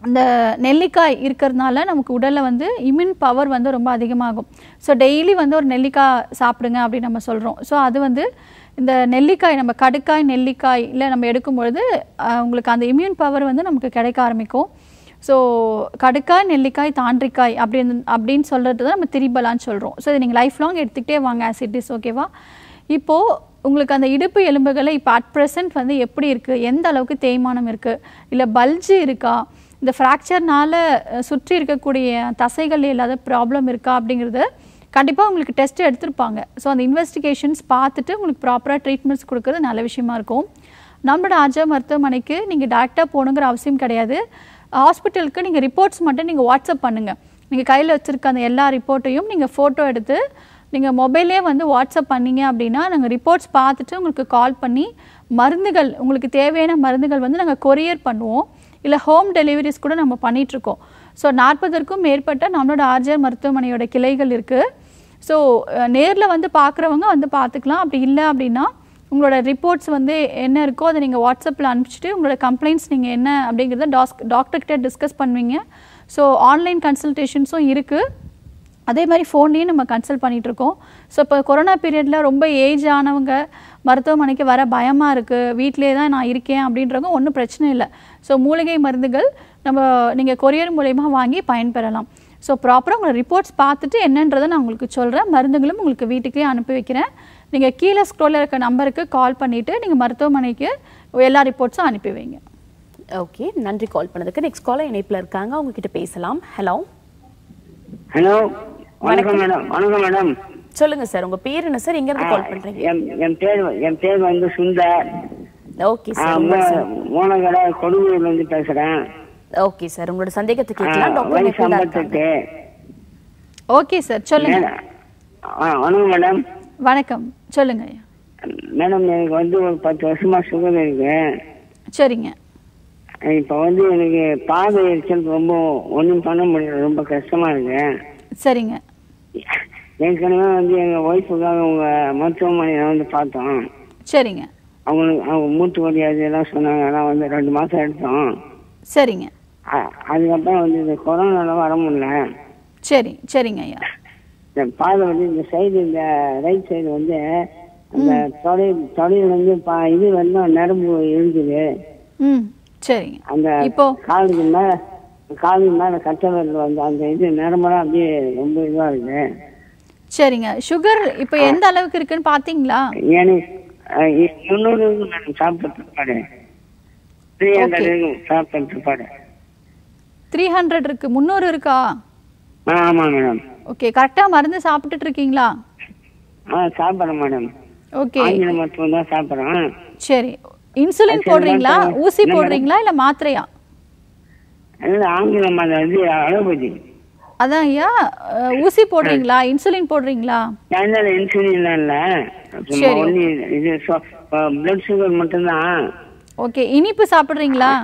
இந்த நெல்லிக்காய் இருக்கிறதுனால நமக்கு உடலில் வந்து இம்யூன் பவர் வந்து ரொம்ப அதிகமாகும் ஸோ டெய்லி வந்து ஒரு நெல்லிக்காய் சாப்பிடுங்க அப்படின்னு நம்ம சொல்கிறோம் ஸோ அது வந்து இந்த நெல்லிக்காய் நம்ம கடுக்காய் நெல்லிக்காய் இல்லை நம்ம எடுக்கும் பொழுது அஹ், உங்களுக்கு அந்த இம்யூன் பவர் வந்து நமக்கு கிடைக்க ஆரம்பிக்கும் ஸோ கடுக்காய் நெல்லிக்காய் தாண்டிக்காய் அப்படின்னு அப்படின்னு சொல்கிறது தான் நம்ம திரிபலான்னு சொல்கிறோம் ஸோ இதை நீங்கள் லைஃப் லாங் எடுத்துக்கிட்டே வாங்க ஆஸ் இட் இஸ் ஓகேவா இப்போது உங்களுக்கு அந்த இடுப்பு எலும்புகளை இப்போ அட் ப்ரெசென்ட் வந்து எப்படி இருக்குது எந்த அளவுக்கு தேய்மானம் இருக்குது இல்லை பல்ஜு இருக்கா இந்த ஃப்ராக்சர்னால சுற்றி இருக்கக்கூடிய தசைகள் இல்லாத ப்ராப்ளம் இருக்கா அப்படிங்கிறது கண்டிப்பாக உங்களுக்கு டெஸ்ட் எடுத்திருப்பாங்க ஸோ அந்த இன்வெஸ்டிகேஷன்ஸ் பார்த்துட்டு உங்களுக்கு ப்ராப்பராக ட்ரீட்மெண்ட்ஸ் கொடுக்கறது நல்ல விஷயமா இருக்கும் நம்மளோட ஆஜா மருத்துவமனைக்கு நீங்கள் டேரெக்டாக போகணுங்கிற அவசியம் கிடையாது ஹாஸ்பிட்டலுக்கு நீங்கள் ரிப்போர்ட்ஸ் மட்டும் நீங்கள் வாட்ஸ்அப் பண்ணுங்கள் நீங்கள் கையில் வச்சுருக்க அந்த எல்லா ரிப்போர்ட்டையும் நீங்கள் ஃபோட்டோ எடுத்து நீங்கள் மொபைலே வந்து வாட்ஸ்அப் பண்ணீங்க அப்படின்னா நாங்கள் ரிப்போர்ட்ஸ் பார்த்துட்டு உங்களுக்கு கால் பண்ணி மருந்துகள் உங்களுக்கு தேவையான மருந்துகள் வந்து நாங்கள் கொரியர் பண்ணுவோம் இல்லை ஹோம் டெலிவரிஸ் கூட நம்ம பண்ணிகிட்ருக்கோம் ஸோ நாற்பதற்கும் மேற்பட்ட நம்மளோட ஆர்ஜர் மருத்துவமனையோட கிளைகள் இருக்குது ஸோ நேரில் வந்து பார்க்குறவங்க வந்து பார்த்துக்கலாம் அப்படி இல்லை அப்படின்னா உங்களோட ரிப்போர்ட்ஸ் வந்து என்ன இருக்கோ அதை நீங்கள் வாட்ஸ்அப்பில் அனுப்பிச்சிட்டு உங்களோட கம்ப்ளைண்ட்ஸ் நீங்கள் என்ன அப்படிங்கிறத டாஸ் டாக்டர்கிட்ட டிஸ்கஸ் பண்ணுவீங்க ஸோ ஆன்லைன் கன்சல்டேஷன்ஸும் இருக்குது அதே மாதிரி ஃபோன்லேயும் நம்ம கன்சல்ட் பண்ணிட்டு இருக்கோம் ஸோ இப்போ கொரோனா பீரியடில் ரொம்ப ஏஜ் ஆனவங்க மருத்துவமனைக்கு வர பயமாக இருக்குது வீட்டிலே தான் நான் இருக்கேன் அப்படின்றவங்க ஒன்றும் பிரச்சனை இல்லை ஸோ மூலிகை மருந்துகள் நம்ம நீங்கள் கொரியர் மூலயமா வாங்கி பயன்பெறலாம் ஸோ ப்ராப்பராக உங்களை ரிப்போர்ட்ஸ் பார்த்துட்டு என்னன்றதை நான் உங்களுக்கு சொல்கிறேன் மருந்துகளும் உங்களுக்கு வீட்டுக்கே அனுப்பி வைக்கிறேன் நீங்கள் கீழே ஸ்க்ரோலில் இருக்க நம்பருக்கு கால் பண்ணிவிட்டு நீங்கள் மருத்துவமனைக்கு எல்லா ரிப்போர்ட்ஸும் அனுப்பி வைங்க ஓகே நன்றி கால் பண்ணதுக்கு நெக்ஸ்ட் காலர் இணைப்பில் இருக்காங்க அவங்க கிட்ட பேசலாம் ஹலோ ஹலோ வணக்கம் மேடம் வணக்கம் மேடம் சொல்லுங்க சார் உங்க பேர் என்ன சார் எங்க இருந்து கால் பண்றீங்க என் என் பேர் என் பேர் வந்து சுந்தர் ஓகே சார் உங்க மூலகடை கொடுங்கூர்ல இருந்து பேசுறேன் ஓகே சார் உங்களோட சந்தேகத்தை கேட்கலாம் டாக்டர் வயசு மெஹூதா இருக்காங்க ஐம்பத்தெட்டு ஓகே சார் சொல்லுங்கள் மேடம் ஆ வணக்கம் மேடம் வணக்கம் சொல்லுங்க ஐயா மேடம் எனக்கு வந்து ஒரு பத்து வருஷமா சுகர் இருக்கு சரிங்க இப்போ வந்து எனக்கு பாதை எரிச்சல் ரொம்ப ஒன்றும் பண்ண முடியல ரொம்ப கஷ்டமா இருக்கு சரிங்க ஏற்கனவே வந்து எங்க ஒய்ஃபுக்காக உங்க மருத்துவமனையில வந்து பார்த்தோம் சரிங்க அவங்களுக்கு அவங்க மூட்டு வலி அது எல்லாம் சொன்னாங்க அதெல்லாம் வந்து ரெண்டு மாசம் எடுத்தோம் சரிங்க அ- அதுக்கப்புறம் வந்து இந்த கொரோனால வர முடியல சரி சரிங்க ஐயா இந்த பாதை வந்து இந்த சைடு இந்த ரைட் சைடு வந்து அந்த தொடை தொடையில வந்து பா இது வந்து நரம்பு இருக்குது ம் சரிங்க அந்த இப்போ காலுக்கு மேல காலுக்கு மேல கட்டை விரல் வந்து அந்த இது நரம்பெல்லாம் அப்படியே ரொம்ப இதுவா இருக்கு சரிங்க சுகர் இப்போ எந்த அளவுக்கு இருக்குன்னு பார்த்தீங்களா எனக்கு அஹ், இ- முந்நூறு நான் சாப்பிட்ட பிற்பாடு த்ரீ ஹண்ட்ரட் சாப்பிட்ட பிற்பாடு த்ரீ ஹண்ட்ரட் இருக்கு முந்நூறு இருக்கா ஆ ஆமா மேடம் ஓகே கரெக்டாக மருந்து சாப்பிட்டுட்டு இருக்கீங்களா ஆ சாப்பிட்றேன் மேடம் ஓகே ஆங்கில மருத்துவம் தான் சாப்பிட்றேன் சரி இன்சுலின் சரி, போடுறீங்களா டாக்டர். ஊசி இல்ல, போடுறீங்களா இல்லை மாத்திரையா இல்லை ஆங்கில மருந்து வந்து அலோபதி அதான் ஐயா அஹ், ஊசி போடுறீங்களா இன்சுலின் போடுறீங்களா எந்த இன்சுலின்லாம் இல்லை சும்மா சரி. ஒன்லி இது பிளட் சுகர் மட்டும்தான் ஓகே இனிப்பு சாப்பிட்றீங்களா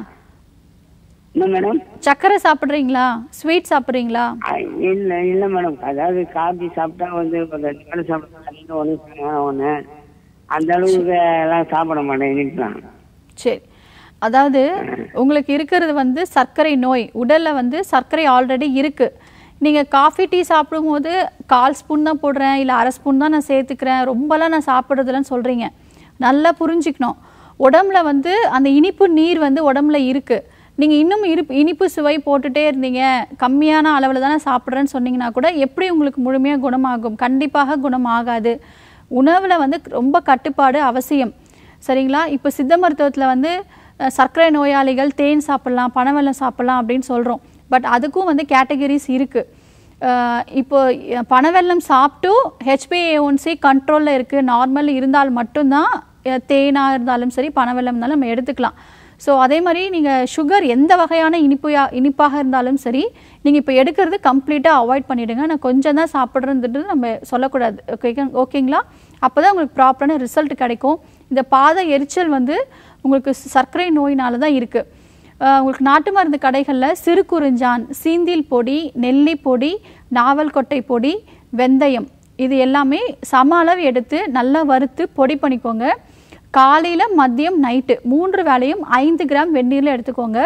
என்ன மேடம் சர்க்கரை சாப்பிட்றீங்களா ஸ்வீட் சாப்பிட்றீங்களா இல்ல இல்ல மேடம் அதாவது காபி சாப்பிட்டா வந்து ஒரு ரெண்டு வேளை சாப்பிட்டா ஒன்று ஒன்று அந்த அளவுக்கு எல்லாம் சாப்பிட மாட்டேன் இனிப்புலாம் சரி அதாவது உங்களுக்கு இருக்கிறது வந்து சர்க்கரை நோய் உடல்ல வந்து சர்க்கரை ஆல்ரெடி இருக்கு நீங்க காஃபி டீ சாப்பிடும்போது கால் ஸ்பூன் தான் போடுறேன் இல்லை அரை ஸ்பூன் தான் நான் சேர்த்துக்கிறேன் ரொம்பலாம் நான் சாப்பிட்றதுலன்னு சொல்றீங்க நல்லா புரிஞ்சுக்கணும் உடம்புல வந்து அந்த இனிப்பு நீர் வந்து உடம்புல இருக்கு நீங்க இன்னும் இருப்பு இனிப்பு சுவை போட்டுட்டே இருந்தீங்க கம்மியான அளவில் தானே சாப்பிட்றேன்னு சொன்னீங்கன்னா கூட எப்படி உங்களுக்கு முழுமையாக குணமாகும் கண்டிப்பாக குணமாகாது உணவுல வந்து ரொம்ப கட்டுப்பாடு அவசியம் சரிங்களா இப்போ சித்த மருத்துவத்தில் வந்து அஹ், சர்க்கரை நோயாளிகள் தேன் சாப்பிடலாம் பனவெல்லம் சாப்பிடலாம் அப்படின்னு சொல்கிறோம் பட் அதுக்கும் வந்து கேட்டகரிஸ் இருக்குது இப்போ அஹ், பனவெல்லம் சாப்பிட்டு ஹெச்பிஏஒன்சி கண்ட்ரோலில் இருக்குது நார்மல் இருந்தால் மட்டும்தான் அஹ், தேனாக இருந்தாலும் சரி பனவெல்லம் இருந்தாலும் நம்ம எடுத்துக்கலாம் ஸோ அதே மாதிரி நீங்கள் சுகர் எந்த வகையான இனிப்பையா இனிப்பாக இருந்தாலும் சரி நீங்கள் இப்போ எடுக்கிறது கம்ப்ளீட்டாக அவாய்ட் பண்ணிவிடுங்க நான் கொஞ்சம் தான் சாப்பிட்றதுன்றது நம்ம சொல்லக்கூடாது ஓகே ஓகேங்களா அப்போ தான் உங்களுக்கு ப்ராப்பரான ரிசல்ட் கிடைக்கும் இந்த பாத எரிச்சல் வந்து உங்களுக்கு சர்க்கரை நோயினால தான் இருக்குது உங்களுக்கு நாட்டு மருந்து கடைகளில் சிறு குறிஞ்சான் சீந்தில் பொடி நெல்லி பொடி நாவல் கொட்டை பொடி வெந்தயம் இது எல்லாமே சம அளவு எடுத்து நல்லா வறுத்து பொடி பண்ணிக்கோங்க காலையில் மதியம் நைட்டு மூன்று வேளையும் ஐந்து கிராம் வெந்நீரில் எடுத்துக்கோங்க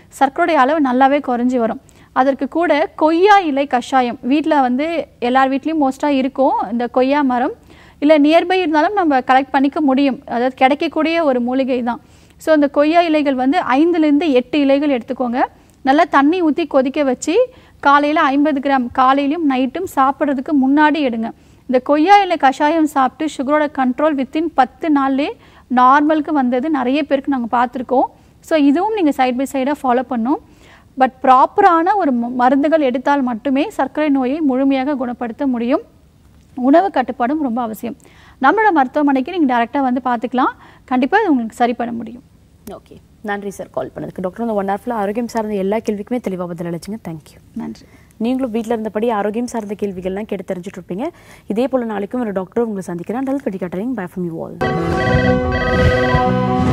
சர்க்கரையுடைய அளவு நல்லாவே குறைஞ்சி வரும் அதற்கு கூட கொய்யா இலை கஷாயம் வீட்டில் வந்து எல்லார் வீட்லேயும் மோஸ்ட்டாக இருக்கும் இந்த கொய்யா மரம் இல்லை நியர்பை இருந்தாலும் நம்ம கலெக்ட் பண்ணிக்க முடியும் அதாவது கிடைக்கக்கூடிய ஒரு மூலிகை தான் ஸோ இந்த கொய்யா இலைகள் வந்து ஐந்துலேருந்து எட்டு இலைகள் எடுத்துக்கோங்க நல்லா தண்ணி ஊற்றி கொதிக்க வச்சு காலையில் ஐம்பது கிராம் காலையிலையும் நைட்டும் சாப்பிட்றதுக்கு முன்னாடி எடுங்க இந்த கொய்யா இலை கஷாயம் சாப்பிட்டு சுகரோட கண்ட்ரோல் வித்தின் பத்து நாள்லேயே நார்மலுக்கு வந்தது நிறைய பேருக்கு நாங்கள் பார்த்துருக்கோம் ஸோ இதுவும் நீங்கள் சைட் பை சைடாக ஃபாலோ பண்ணும் பட் ப்ராப்பரான ஒரு ம- மருந்துகள் எடுத்தால் மட்டுமே சர்க்கரை நோயை முழுமையாக குணப்படுத்த முடியும் உணவு கட்டுப்பாடும் ரொம்ப அவசியம் நம்மளோட மருத்துவமனைக்கு நீங்கள் டேரெக்டாக வந்து பார்த்துக்கலாம் கண்டிப்பாக இது உங்களுக்கு சரி பண்ண முடியும் ஓகே நன்றி சார் கால் பண்ணதுக்கு டாக்டர் இந்த ஒன் ஹவர்ல ஆரோக்கியம் சார்ந்த எல்லா கேள்விக்குமே தெளிவாக பதில் அளிச்சுங்க தேங்க்யூ நன்றி நீங்களும் வீட்டில் இருந்தபடி ஆரோக்கியம் சார்ந்த கேள்விகள்லாம் கேட்டு தெரிஞ்சுட்டு இருப்பீங்க இதே போல் நாளைக்கும் ஒரு டாக்டர் உங்களை சந்திக்கிறேன் டல் கட்டி கட்டுறீங்க பை ஃப்ரம் யூ ஆல்